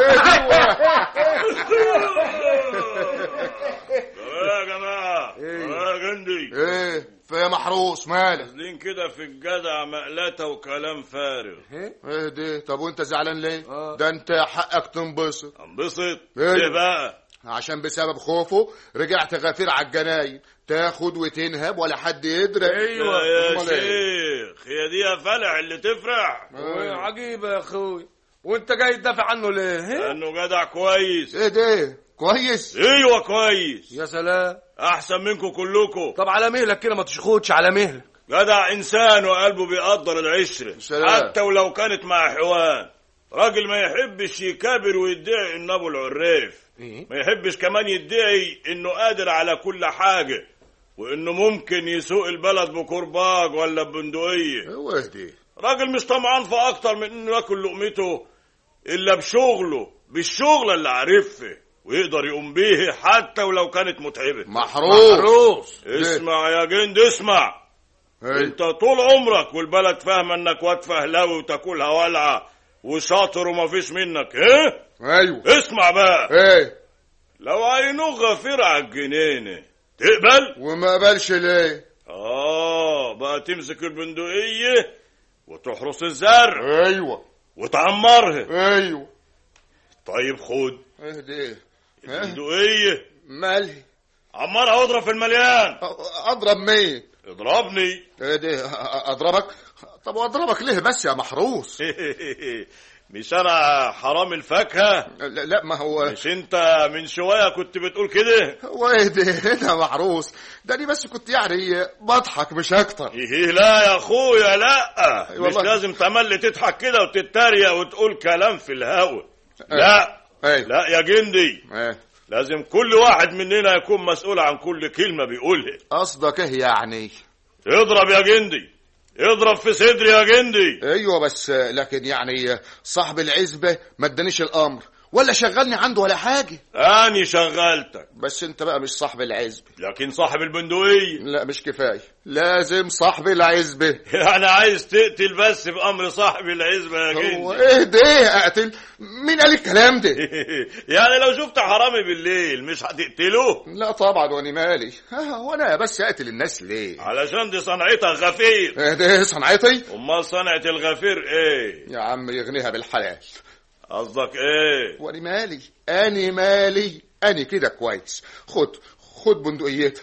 S8: يا جماعة يا جندي
S7: ايه في محروس مالك
S8: نازلين كده في الجدع مقلته وكلام فارغ
S7: ايه ده طب وانت زعلان ليه ده انت حقك تنبسط
S8: انبسط
S7: إيه؟
S8: ليه بقى
S7: عشان بسبب خوفه رجعت غفير على الجناين تاخد وتنهب ولا حد يدري
S8: ايوه يا
S7: أمال إيه؟
S8: شيخ هي دي يا فلع اللي تفرح
S6: عجيبة يا اخوي وانت جاي تدافع عنه ليه ها؟
S8: لانه جدع كويس
S7: ايه ده كويس
S8: ايوه كويس
S6: يا سلام
S8: احسن منكم كلكم
S6: طب على مهلك كده ما تشخطش على مهلك
S8: جدع انسان وقلبه بيقدر العشره
S7: سلام.
S8: حتى ولو كانت مع حيوان راجل ما يحبش يكابر ويدعي انه ابو العريف
S6: إيه؟
S8: ما يحبش كمان يدعي انه قادر على كل حاجه وانه ممكن يسوق البلد بكرباج ولا ببندقيه
S7: هو ايه ده
S8: راجل مش طمعان في اكتر من انه ياكل لقمته الا بشغله بالشغله اللي عارفها ويقدر يقوم بيه حتى ولو كانت متعبه
S7: محروس
S6: روس
S8: اسمع يا جند اسمع
S7: ايه
S8: انت طول عمرك والبلد فاهمه انك واد فهلاوي وتاكلها ولعه وشاطر ومفيش منك ايه
S7: ايوه
S8: اسمع بقى
S7: ايه
S8: لو عينوه غفير على الجنينه تقبل
S7: وما قبلش ليه
S8: اه بقى تمسك البندقيه وتحرس الزرع
S7: ايوه
S8: وتعمرها
S7: ايوه
S8: طيب خد
S7: ايه ده ها؟
S8: البندقيه
S7: مالي
S8: عمرها واضرب في المليان
S7: أ- اضرب مين
S8: اضربني
S7: ايه ده أ- اضربك طب واضربك ليه بس يا محروس
S8: مش انا حرام الفاكهه
S7: لا, لا ما هو
S8: مش انت من شويه كنت بتقول كده
S7: هو ايه ده هنا محروس ده انا بس كنت يعني بضحك مش اكتر
S8: ايه لا يا اخويا لا
S7: أي
S8: مش
S7: والله.
S8: لازم تملي تضحك كده وتتريق وتقول كلام في الهوا لا
S7: ايوه
S8: لا يا جندي
S7: ايه
S8: لازم كل واحد مننا يكون مسؤول عن كل كلمه بيقولها
S7: قصدك ايه يعني
S8: اضرب يا جندي اضرب في صدري يا جندي
S7: ايوه بس لكن يعني صاحب العزبه ما ادانيش الامر ولا شغلني عنده ولا حاجة
S8: أني شغلتك
S7: بس انت بقى مش صاحب العزبة
S8: لكن صاحب البندقية
S7: لا مش كفاية لازم صاحب العزبة
S8: يعني عايز تقتل بس بأمر صاحب العزبة يا
S7: هو
S8: جندي
S7: ايه ده اقتل مين قال الكلام ده
S8: يعني لو شفت حرامي بالليل مش هتقتله
S7: لا طبعا وانا مالي ها، وانا بس اقتل الناس ليه
S8: علشان دي صنعتك غفير
S7: ايه ده صنعتي
S8: امال صنعة الغفير ايه
S7: يا عم يغنيها بالحلال
S8: قصدك ايه
S7: وانا مالي اني مالي اني كده كويس خد خد بندقيتك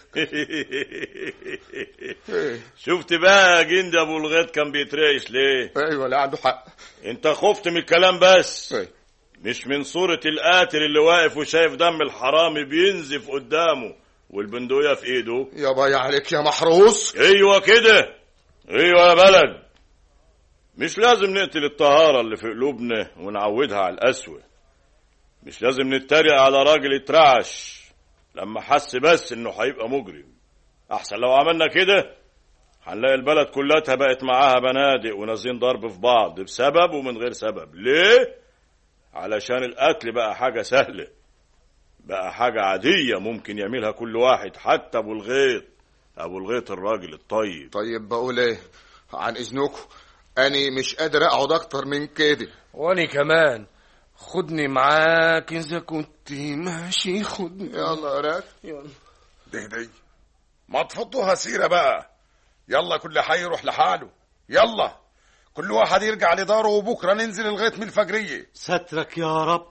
S7: إيه؟
S8: شفت بقى يا جندي ابو الغيط كان بيتريش ليه
S7: ايوه لا عنده حق
S8: انت خفت من الكلام بس
S7: إيه؟
S8: مش من صورة القاتل اللي واقف وشايف دم الحرامي بينزف قدامه والبندقية في ايده
S7: يا باي عليك يا محروس
S8: ايوه كده ايوه يا بلد مش لازم نقتل الطهارة اللي في قلوبنا ونعودها على القسوة مش لازم نتريق على راجل اترعش لما حس بس انه هيبقى مجرم احسن لو عملنا كده هنلاقي البلد كلها بقت معاها بنادق ونازلين ضرب في بعض بسبب ومن غير سبب ليه علشان القتل بقى حاجة سهلة بقى حاجة عادية ممكن يعملها كل واحد حتى أبو الغيط أبو الغيط الراجل الطيب
S7: طيب بقول ايه عن اذنكم اني مش قادر اقعد اكتر من كده
S6: واني كمان خدني معاك اذا كنت ماشي خدني
S7: يلا يا راك
S10: ده دي ما تفضوها سيرة بقى يلا كل حي يروح لحاله يلا كل واحد يرجع لداره وبكرة ننزل الغيط من الفجرية
S5: سترك يا رب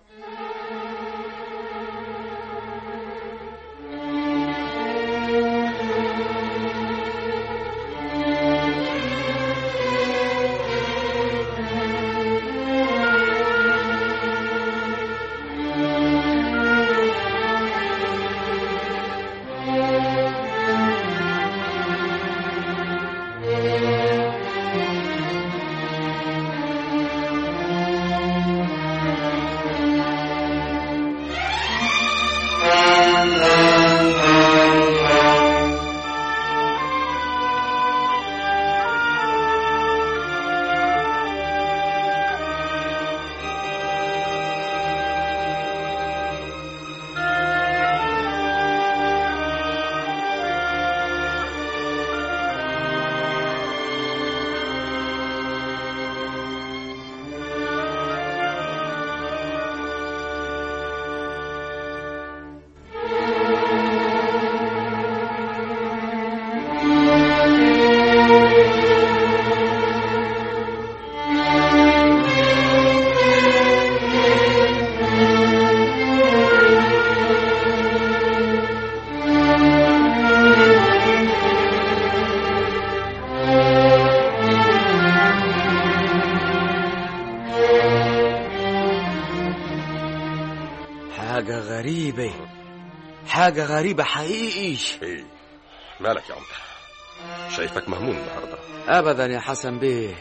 S5: حاجة غريبة حاجة غريبة حقيقي
S3: ايه مالك يا عمده شايفك مهموم النهارده
S5: أبدا يا حسن بيه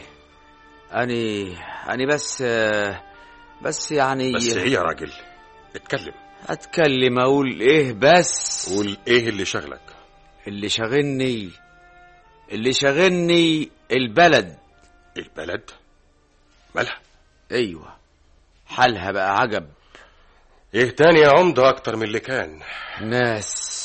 S5: أني أني بس بس يعني
S3: بس ايه يا راجل اتكلم
S5: أتكلم أقول إيه بس
S3: قول ايه اللي شغلك
S5: اللي شاغلني اللي شاغلني البلد
S3: البلد مالها
S5: أيوة حالها بقى عجب
S3: ايه تاني يا عمده اكتر من اللي كان
S5: الناس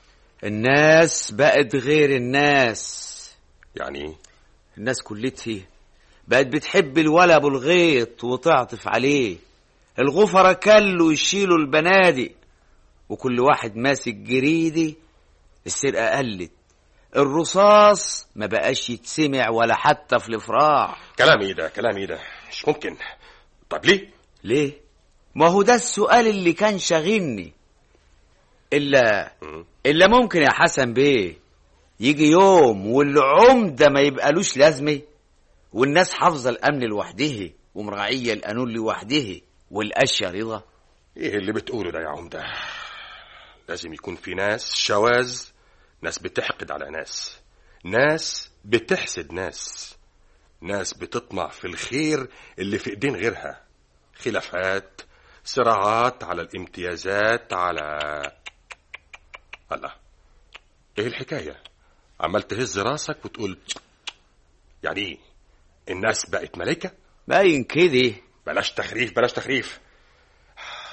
S5: الناس بقت غير الناس
S3: يعني ايه
S5: الناس كلتها بقت بتحب الولا ابو الغيط وتعطف عليه الغفرة كلوا يشيلوا البنادق وكل واحد ماسك جريدة السرقة قلت الرصاص ما بقاش يتسمع ولا حتى في الافراح
S3: كلام ايه ده كلام ايه ده مش ممكن طب ليه
S5: ليه ما هو ده السؤال اللي كان شاغلني الا
S3: مم.
S5: الا ممكن يا حسن بيه يجي يوم والعمده ما يبقالوش لازمه والناس حافظه الامن لوحدها ومراعيه القانون لوحدها والاشياء رضا
S3: ايه اللي بتقوله ده يا عمده لازم يكون في ناس شواذ ناس بتحقد على ناس ناس بتحسد ناس ناس بتطمع في الخير اللي في ايدين غيرها خلافات صراعات على الامتيازات على الله ايه الحكايه عمال تهز راسك وتقول يعني ايه الناس بقت ملايكه
S5: باين كده
S3: بلاش تخريف بلاش تخريف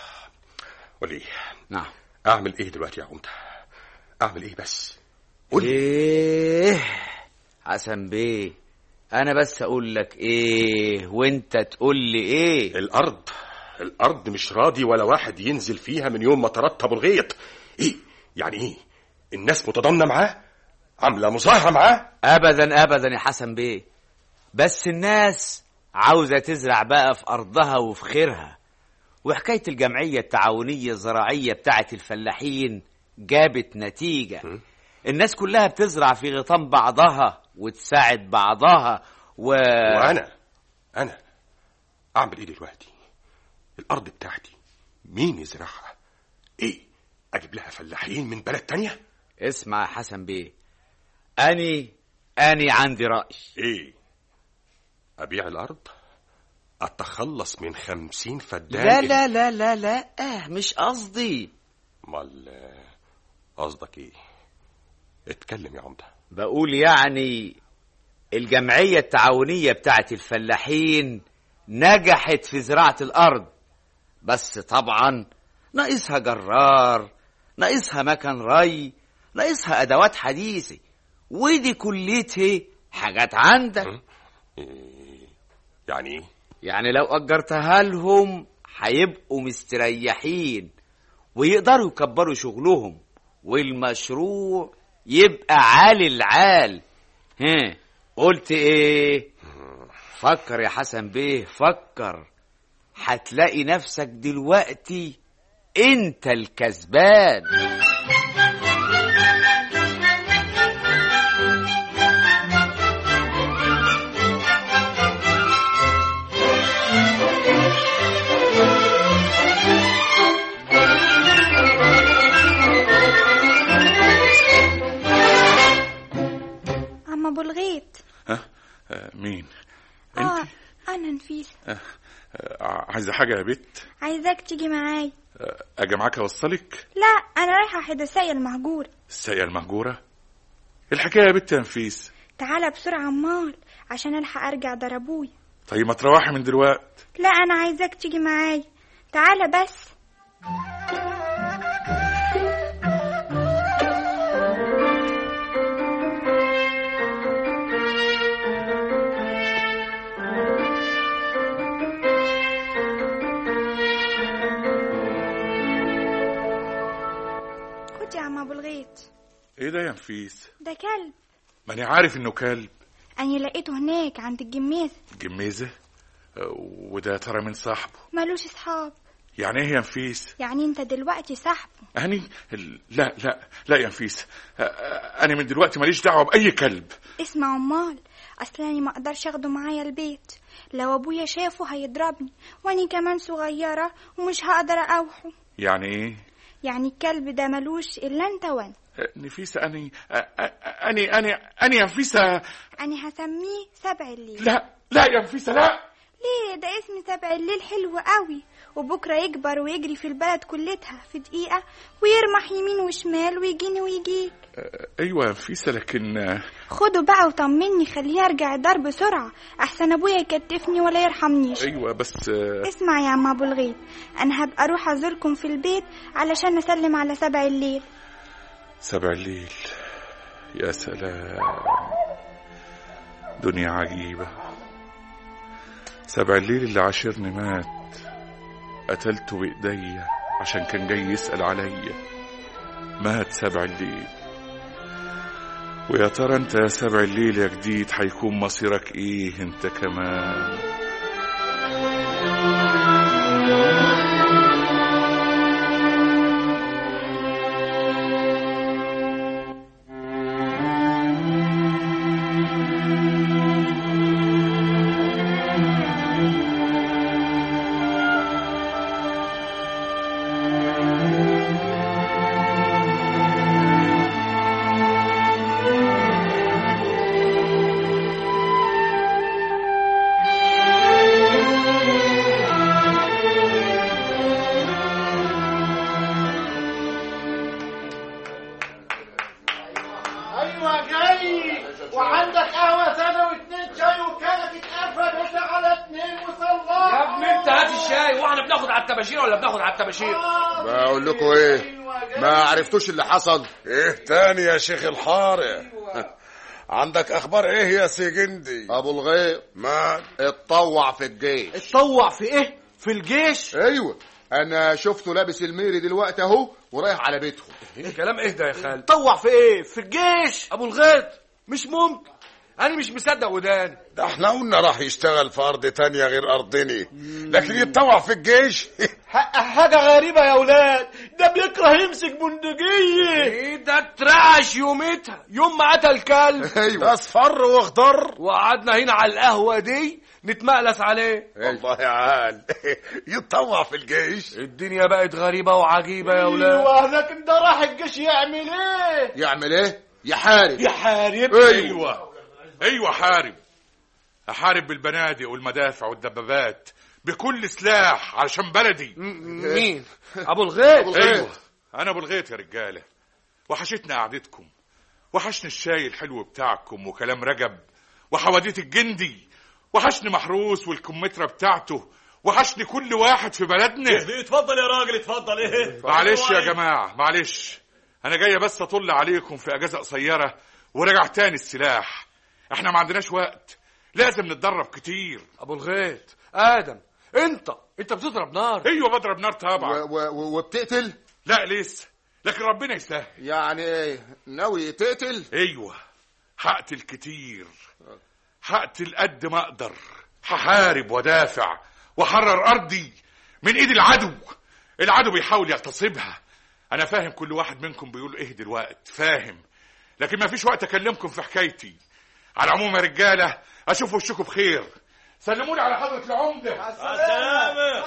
S3: قول لي
S5: نعم
S3: اعمل ايه دلوقتي يا عمده اعمل ايه بس قول لي
S5: ايه حسن بيه انا بس اقول لك ايه وانت تقول لي ايه
S3: الارض الارض مش راضي ولا واحد ينزل فيها من يوم ما ترتب الغيط ايه يعني ايه الناس متضامنه معاه عامله مظاهره معاه
S5: ابدا ابدا يا حسن بيه بس الناس عاوزه تزرع بقى في ارضها وفي خيرها وحكايه الجمعيه التعاونيه الزراعيه بتاعه الفلاحين جابت نتيجه الناس كلها بتزرع في غيطان بعضها وتساعد بعضها و...
S3: وانا انا اعمل ايه دلوقتي الارض بتاعتي مين يزرعها ايه اجيب لها فلاحين من بلد تانية
S5: اسمع يا حسن بيه اني اني عندي راي
S3: ايه ابيع الارض اتخلص من خمسين فدان
S5: لا لا لا لا لا آه مش قصدي
S3: امال آه، قصدك ايه اتكلم يا عمده
S5: بقول يعني الجمعية التعاونية بتاعت الفلاحين نجحت في زراعة الأرض بس طبعا ناقصها جرار ناقصها مكان ري ناقصها أدوات حديثة ودي كليتها حاجات عندك
S3: يعني ايه
S5: يعني لو أجرتها لهم هيبقوا مستريحين ويقدروا يكبروا شغلهم والمشروع يبقى عالي العال ها قلت ايه فكر يا حسن بيه فكر هتلاقي نفسك دلوقتي انت الكسبان
S9: عم ابو الغيط
S2: ها آه، مين
S9: اه انا نفيس
S2: آه، عايزه حاجه يا بت
S9: عايزاك تيجي معاي
S2: آه، اجي معاك اوصلك
S9: لا انا رايحه حدثايه المهجور
S2: الساقيه المهجوره الحكايه يا بت يا نفيس
S9: تعالى بسرعه امال عشان الحق ارجع دار ابويا
S2: طيب ما تروحي من دلوقت
S9: لا انا عايزاك تيجي معاي تعالى بس خد يا عم ابو الغيط
S2: ايه ده يا نفيس
S9: ده كلب
S2: ما انا عارف انه كلب
S9: أنا لقيته هناك عند الجميز
S2: جميزه آه، وده يا ترى من صاحبه
S9: ملوش أصحاب
S2: يعني ايه يا نفيس
S9: يعني أنت دلوقتي صاحبه
S2: أني لا لا لا يا نفيس آه، آه، أنا من دلوقتي ماليش دعوة بأي كلب
S9: اسمع أمال أصل أنا ما أقدرش أخده معايا البيت لو أبويا شافه هيضربني وأنا كمان صغيرة ومش هقدر أوحه
S2: يعني إيه
S9: يعني الكلب ده ملوش إلا أنت وأنا
S2: آه، نفيسة أني آه، آه، أني أني أني يا نفيسة
S9: أنا هسميه سبع الليل
S2: لا لا يا نفيسة لا
S9: ليه ده اسم سبع الليل حلو قوي وبكرة يكبر ويجري في البلد كلتها في دقيقة ويرمح يمين وشمال ويجيني ويجيك
S2: آه، أيوة يا نفيسة لكن آه،
S9: خده بقى وطمني خليه ارجع الدار بسرعة احسن ابويا يكتفني ولا يرحمنيش
S2: أيوة بس آه،
S9: اسمع يا عم ابو الغيط انا هبقى اروح ازوركم في البيت علشان اسلم على سبع الليل
S2: سبع الليل يا سلام دنيا عجيبة سبع الليل اللي عاشرني مات قتلته بإيديا عشان كان جاي يسأل عليا مات سبع الليل ويا ترى انت يا سبع الليل يا جديد هيكون مصيرك ايه انت كمان
S11: ايوه جاي وعندك قهوه ساده واتنين شاي وكانت اتقفل على اتنين وصلاه
S6: يا ابني انت هات الشاي واحنا بناخد على الطباشير ولا بناخد على الطباشير
S7: بقول لكم ايه ما عرفتوش اللي حصل
S10: ايه تاني يا شيخ الحارة عندك اخبار ايه يا سيجندي
S7: ابو الغيط
S10: ما
S7: اتطوع في الجيش
S11: اتطوع في ايه في الجيش
S7: ايوه انا شفته لابس الميري دلوقتي اهو ورايح على بيتهم
S6: الكلام اهدى يا خالد
S11: اتطوع في ايه في الجيش
S6: ابو الغيط مش ممكن انا مش مصدق وداني
S10: ده احنا قلنا راح يشتغل في ارض تانية غير ارضنا لكن يتطوع في الجيش
S11: ح- حاجة غريبة يا ولاد ده بيكره يمسك بندقية
S6: ايه ده اترعش يومتها يوم ما قتل كلب
S10: ده اصفر واخضر
S6: وقعدنا هنا على القهوه دي نتمقلس عليه
S10: والله يا عال يتطوع في الجيش
S6: الدنيا بقت غريبه وعجيبه يا ولاد
S11: ايوه لكن ده راح الجيش يعمل ايه
S7: يعمل ايه يحارب
S11: يحارب
S2: ايوه ايوه حارب احارب بالبنادق والمدافع والدبابات بكل سلاح علشان بلدي
S6: مين ابو الغيط
S2: ايوه انا ابو الغيط يا رجاله وحشتنا قعدتكم وحشني الشاي الحلو بتاعكم وكلام رجب وحواديت الجندي وحشني محروس والكمثرى بتاعته وحشني كل واحد في بلدنا
S8: اتفضل يا راجل اتفضل ايه
S2: معلش يا جماعة معلش أنا جاي بس أطل عليكم في أجازة قصيرة وراجع تاني السلاح إحنا ما عندناش وقت لازم نتدرب كتير
S6: ابو الغيط ادم انت انت بتضرب نار
S2: أيوة بضرب نار طبعا
S7: و- و- وبتقتل
S2: لا لسه لكن ربنا يسهل
S7: يعني ايه ناوي تقتل
S2: أيوة هقتل كتير هقتل قد ما أقدر هحارب ودافع وحرر أرضي من إيد العدو العدو بيحاول يغتصبها أنا فاهم كل واحد منكم بيقول إيه دلوقتي فاهم لكن ما فيش وقت أكلمكم في حكايتي على العموم يا رجالة أشوف وشكم بخير سلموني على حضرة العمدة
S8: السلامة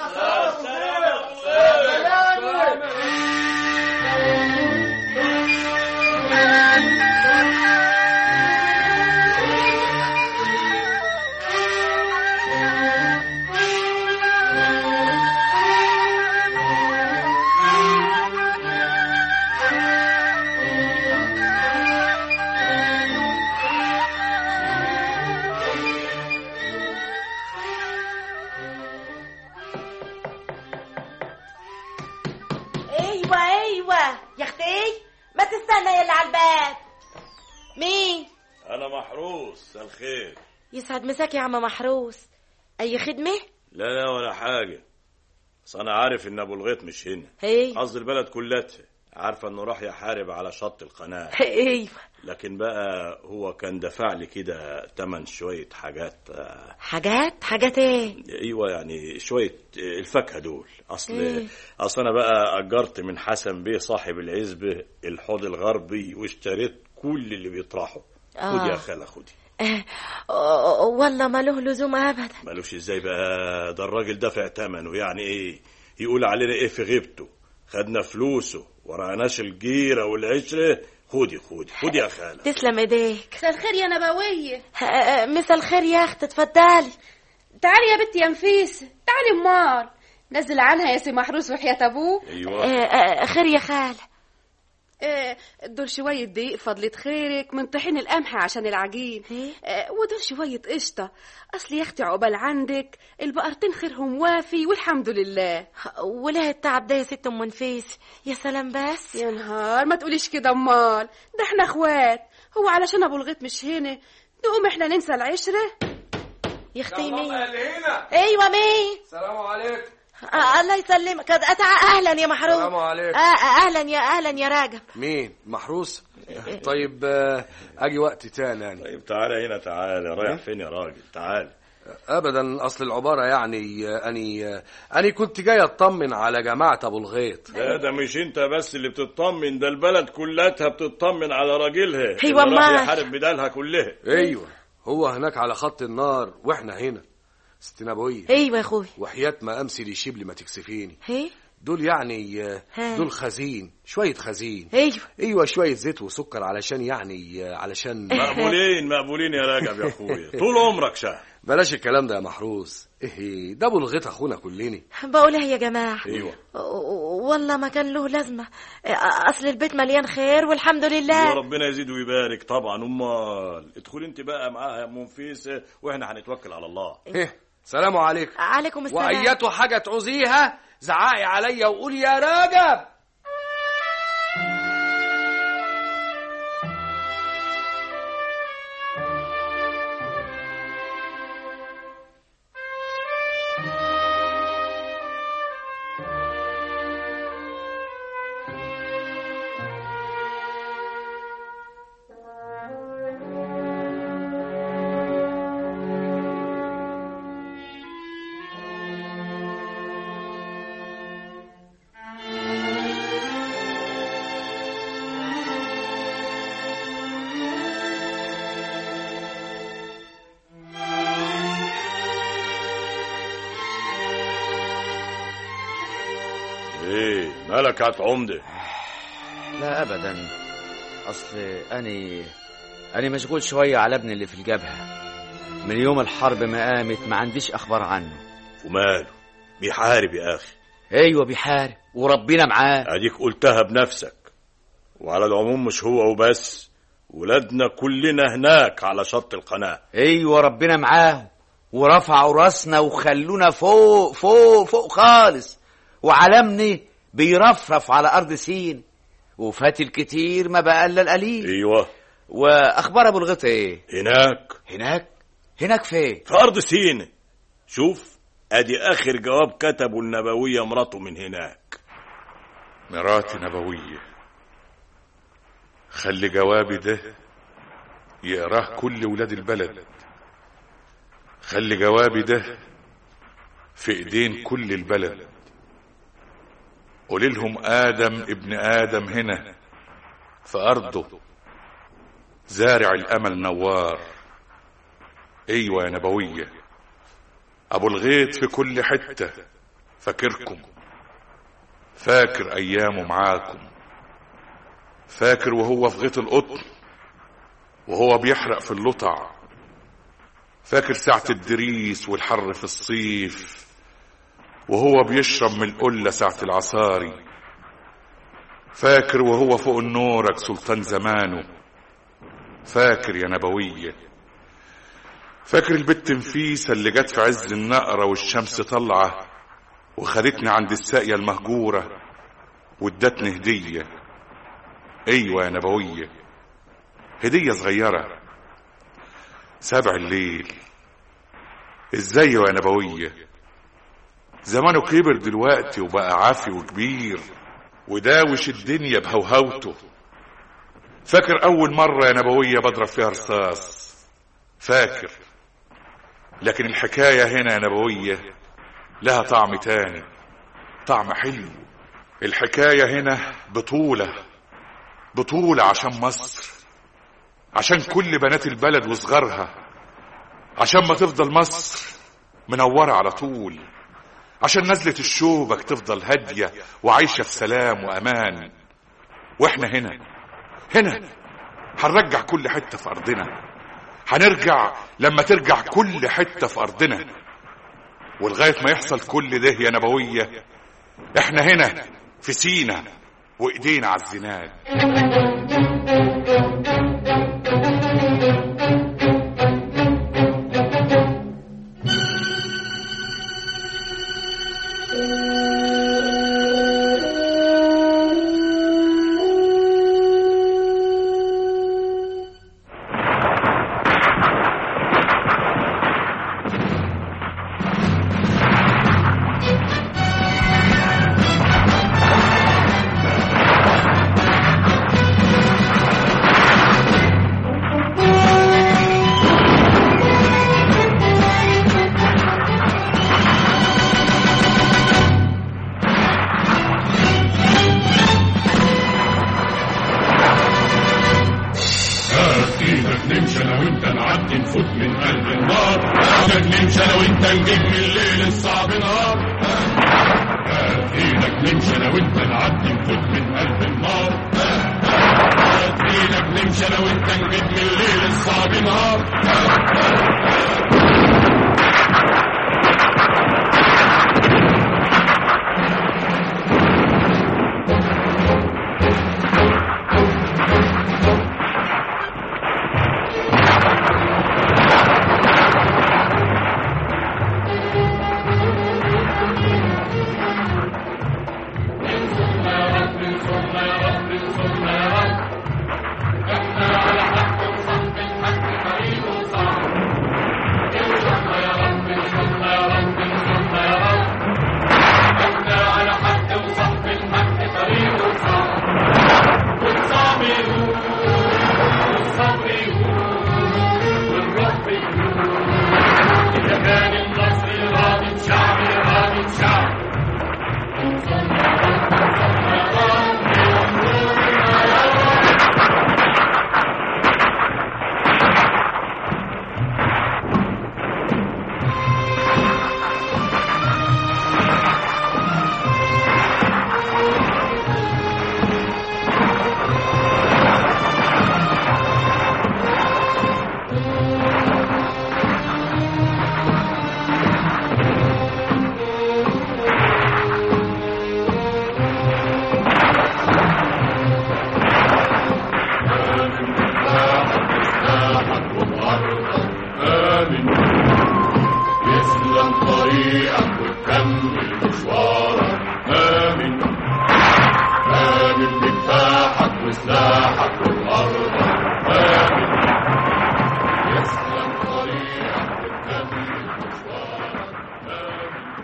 S4: ايوه ايوه يا اختي ما تستنى يلا على الباب مين
S8: انا محروس الخير
S4: يسعد مساك يا عم محروس اي خدمه
S8: لا لا ولا حاجة بس انا عارف ان ابو الغيط مش هنا
S4: ايه
S8: قصد البلد كلها عارفة انه راح يحارب على شط القناة
S4: ايوه
S8: لكن بقى هو كان دفع لي كده تمن شوية حاجات آه،
S4: حاجات حاجات ايه
S8: ايوه يعني شوية آه، الفاكهة دول اصل
S4: إيه؟
S8: اصل انا بقى اجرت من حسن بيه صاحب العزبة الحوض الغربي واشتريت كل اللي بيطرحه خدي يا
S4: آه.
S8: خالة خدي
S4: آه، آه، والله ما له لزوم ابدا
S8: مالوش ازاي بقى ده الراجل دافع ثمنه يعني ايه يقول علينا ايه في غيبته خدنا فلوسه ورعناش الجيرة والعشرة خدي خدي خدي يا خالة
S4: تسلم ايديك
S12: مساء الخير يا نبوية
S4: آه، آه، مسا الخير يا اخت اتفضلي
S12: تعالي يا بنتي يا نفيسة تعالي امال نزل عنها يا سي محروس وحياة ابوه
S8: ايوه
S4: آه، آه، خير يا خاله
S12: آه، دول شوية دقيق فضلة خيرك من طحين القمح عشان العجين
S4: إيه؟
S12: آه، ودول شوية قشطة أصل يا أختي عقبال عندك البقرتين خيرهم وافي والحمد لله
S4: وليه التعب ده يا ست ام نفيس يا سلام بس
S12: يا نهار ما تقوليش كده امال ده احنا اخوات هو علشان ابو الغيط مش هنا نقوم احنا ننسى العشرة
S4: يا اختي مين
S6: هنا
S4: ايوه مين
S6: السلام عليكم
S4: آه الله يسلمك قد أتع... اهلا يا محروس
S6: السلام عليكم.
S4: آه آه، اهلا يا اهلا يا راجب
S6: مين محروس طيب آه، اجي وقت تاني يعني
S8: طيب تعالى هنا تعالى رايح فين يا راجل تعالى
S6: ابدا اصل العباره يعني آه، اني آه، اني كنت جاي اطمن على جماعه ابو الغيط
S8: لا ده مش انت بس اللي بتطمن ده البلد كلها بتطمن على راجلها
S4: أيوة
S8: اللي راح
S4: أمال.
S8: يحارب بدالها كلها
S6: ايوه هو هناك على خط النار واحنا هنا ستنا ابويا
S4: ايوه يا اخوي
S6: وحياة ما امسي لي شبل ما تكسفيني
S4: هي
S6: دول يعني آه،
S4: ها.
S6: دول خزين شويه خزين
S4: ايوه
S6: ايوه شويه زيت وسكر علشان يعني آه، علشان
S8: مقبولين مقبولين يا راجب يا اخويا طول عمرك شهر
S6: بلاش الكلام ده يا محروس ايه ده ابو الغيط اخونا كلنا
S4: بقول ايه يا جماعه
S8: ايوه
S4: والله ما كان له لازمه آه، اصل البيت مليان خير والحمد
S8: يا
S4: لله
S8: ربنا يزيد ويبارك طبعا امال ادخل انت بقى معاها يا ام نفيسه واحنا هنتوكل على الله
S6: ايه سلام عليكم
S4: عليكم السلام
S6: وايته حاجه تعوزيها زعقي عليا وقولي يا راجب
S8: ايه مالك يا عمده
S5: لا ابدا اصل اني اني مشغول شويه على ابني اللي في الجبهه من يوم الحرب ما قامت ما عنديش اخبار عنه
S8: وماله بيحارب يا اخي
S5: ايوه بيحارب وربنا معاه
S8: اديك قلتها بنفسك وعلى العموم مش هو وبس ولادنا كلنا هناك على شط القناه
S5: ايوه ربنا معاهم ورفعوا راسنا وخلونا فوق فوق فوق خالص وعلمني بيرفرف على ارض سين وفات الكتير ما بقى الا القليل
S8: ايوه
S5: واخبار ابو الغيط ايه
S8: هناك
S5: هناك هناك فين
S8: في ارض سينا شوف ادي اخر جواب كتبه النبويه مراته من هناك
S2: مراتي نبوية خلي جوابي ده يقراه كل ولاد البلد خلي جوابي ده في ايدين كل البلد قولي لهم ادم ابن ادم هنا في ارضه زارع الامل نوار ايوه يا نبويه ابو الغيط في كل حته فاكركم فاكر ايامه معاكم فاكر وهو في غيط القطن وهو بيحرق في اللطع فاكر ساعة الدريس والحر في الصيف وهو بيشرب من القلة ساعة العصاري فاكر وهو فوق النورك سلطان زمانه فاكر يا نبوية فاكر البت نفيسة اللي جت في عز النقرة والشمس طالعة وخدتني عند الساقية المهجورة وادتني هدية ايوه يا نبوية هدية صغيرة سبع الليل ازاي يا نبوية زمانه كبر دلوقتي وبقى عافي وكبير وداوش الدنيا بهوهوته فاكر اول مرة يا نبوية بضرب فيها رصاص فاكر لكن الحكاية هنا يا نبوية لها طعم تاني طعم حلو الحكاية هنا بطولة بطولة عشان مصر عشان كل بنات البلد وصغارها عشان ما تفضل مصر منورة على طول عشان نزلة الشوبك تفضل هادية وعايشة في سلام وأمان وإحنا هنا هنا هنرجع كل حتة في أرضنا هنرجع لما ترجع كل حتة في أرضنا ولغاية ما يحصل كل ده يا نبوية احنا هنا في سينا وايدينا على الزناد
S13: ايدك نمشي انا وانت نعدي نفوت من قلب النار ايدك نمشي انا وانت نجيب من الليل الصعب نهار ايدك نمشي انا وانت نعدي نفوت من قلب النار ايدك نمشي انا وانت نجيب من الليل الصعب نهار وسلاحك والأرض آمن يسلم طريقك وتكمل مشوارك آمن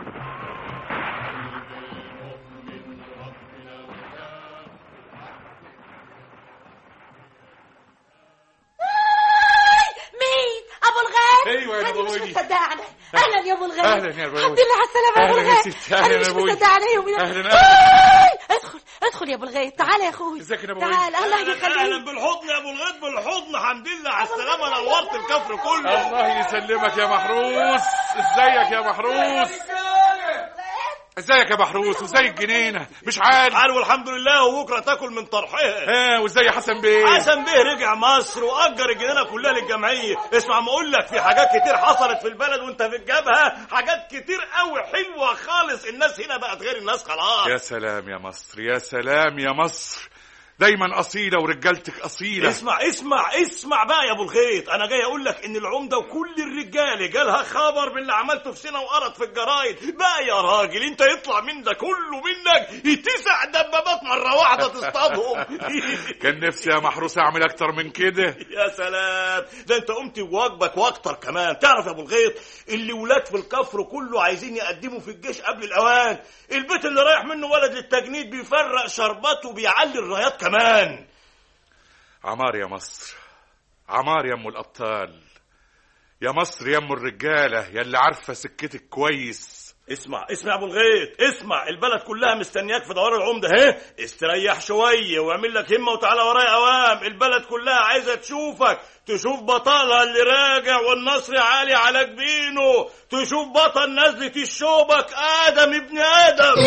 S4: مين ابو الغيث
S2: أيوة يا
S4: أنا
S2: أبو
S4: مش
S2: وليد.
S4: مصدقه اهلا يا ابو الغيث
S2: أهلا يا أبو
S4: الحمد
S2: وليد.
S4: لله على السلامه يا ابو
S2: أهلا يا
S4: الغيث
S2: ستي، أهلا
S4: انا
S2: يا
S4: مش
S2: أبو وليد.
S4: مصدقه عليهم من
S2: أهلا،
S4: آي! ادخل ادخل يا ابو الغيث تعال يا اخوي
S2: ازيك يا أبو
S4: تعال
S2: وليد؟
S4: الله
S8: اهلا
S4: يخليك
S8: بالحضن يا ابو الغيث بالحضن الحمد لله على السلامه نورت الكفر كله
S2: الله يسلمك يا محروس ازيك يا محروس ازيك يا محروس وازاي الجنينه مش عارف
S8: حال والحمد لله وبكره تاكل من طرحها
S2: ها وازاي حسن بيه
S8: حسن بيه رجع مصر واجر الجنينه كلها للجمعيه اسمع ما اقول لك في حاجات كتير حصلت في البلد وانت في الجبهه حاجات كتير قوي حلوه خالص الناس هنا بقت غير الناس خلاص
S2: يا سلام يا مصر يا سلام يا مصر دايما اصيله ورجالتك اصيله
S8: اسمع اسمع اسمع بقى يا ابو الخيط انا جاي اقول لك ان العمده وكل الرجاله جالها خبر باللي عملته في سنه وقرط في الجرايد بقى يا راجل انت يطلع من ده كله منك تسع دبابات مره واحده تصطادهم
S2: كان نفسي يا محروس اعمل اكتر من كده
S8: يا سلام ده انت قمت بواجبك واكتر كمان تعرف يا ابو الغيط اللي ولاد في الكفر كله عايزين يقدموا في الجيش قبل الاوان البيت اللي رايح منه ولد للتجنيد بيفرق شربات وبيعلي الرايات كمان
S2: عمار يا مصر عمار يا ام الابطال يا مصر يا ام الرجاله يا اللي عارفه سكتك كويس
S8: اسمع اسمع يا ابو الغيط اسمع البلد كلها مستنياك في دوار العمده اهي استريح شويه واعمل لك همه وتعالى ورايا اوام البلد كلها عايزه تشوفك تشوف بطلها اللي راجع والنصر عالي على جبينه تشوف بطل نزلة الشوبك ادم ابن ادم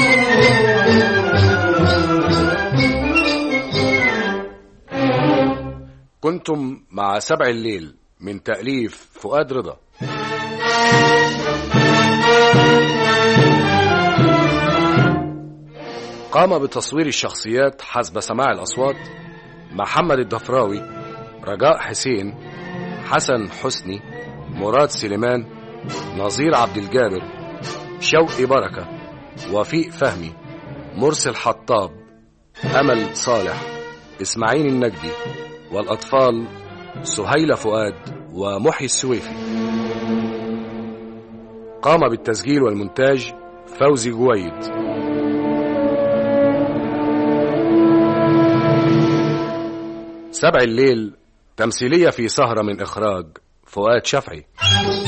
S14: كنتم مع سبع الليل من تأليف فؤاد رضا قام بتصوير الشخصيات حسب سماع الأصوات محمد الضفراوي رجاء حسين حسن حسني مراد سليمان نظير عبد الجابر شوقي بركة وفيق فهمي مرسل حطاب أمل صالح إسماعيل النجدي والأطفال سهيلة فؤاد ومحي السويفي قام بالتسجيل والمونتاج فوزي جويد سبع الليل تمثيلية في سهرة من إخراج فؤاد شفعي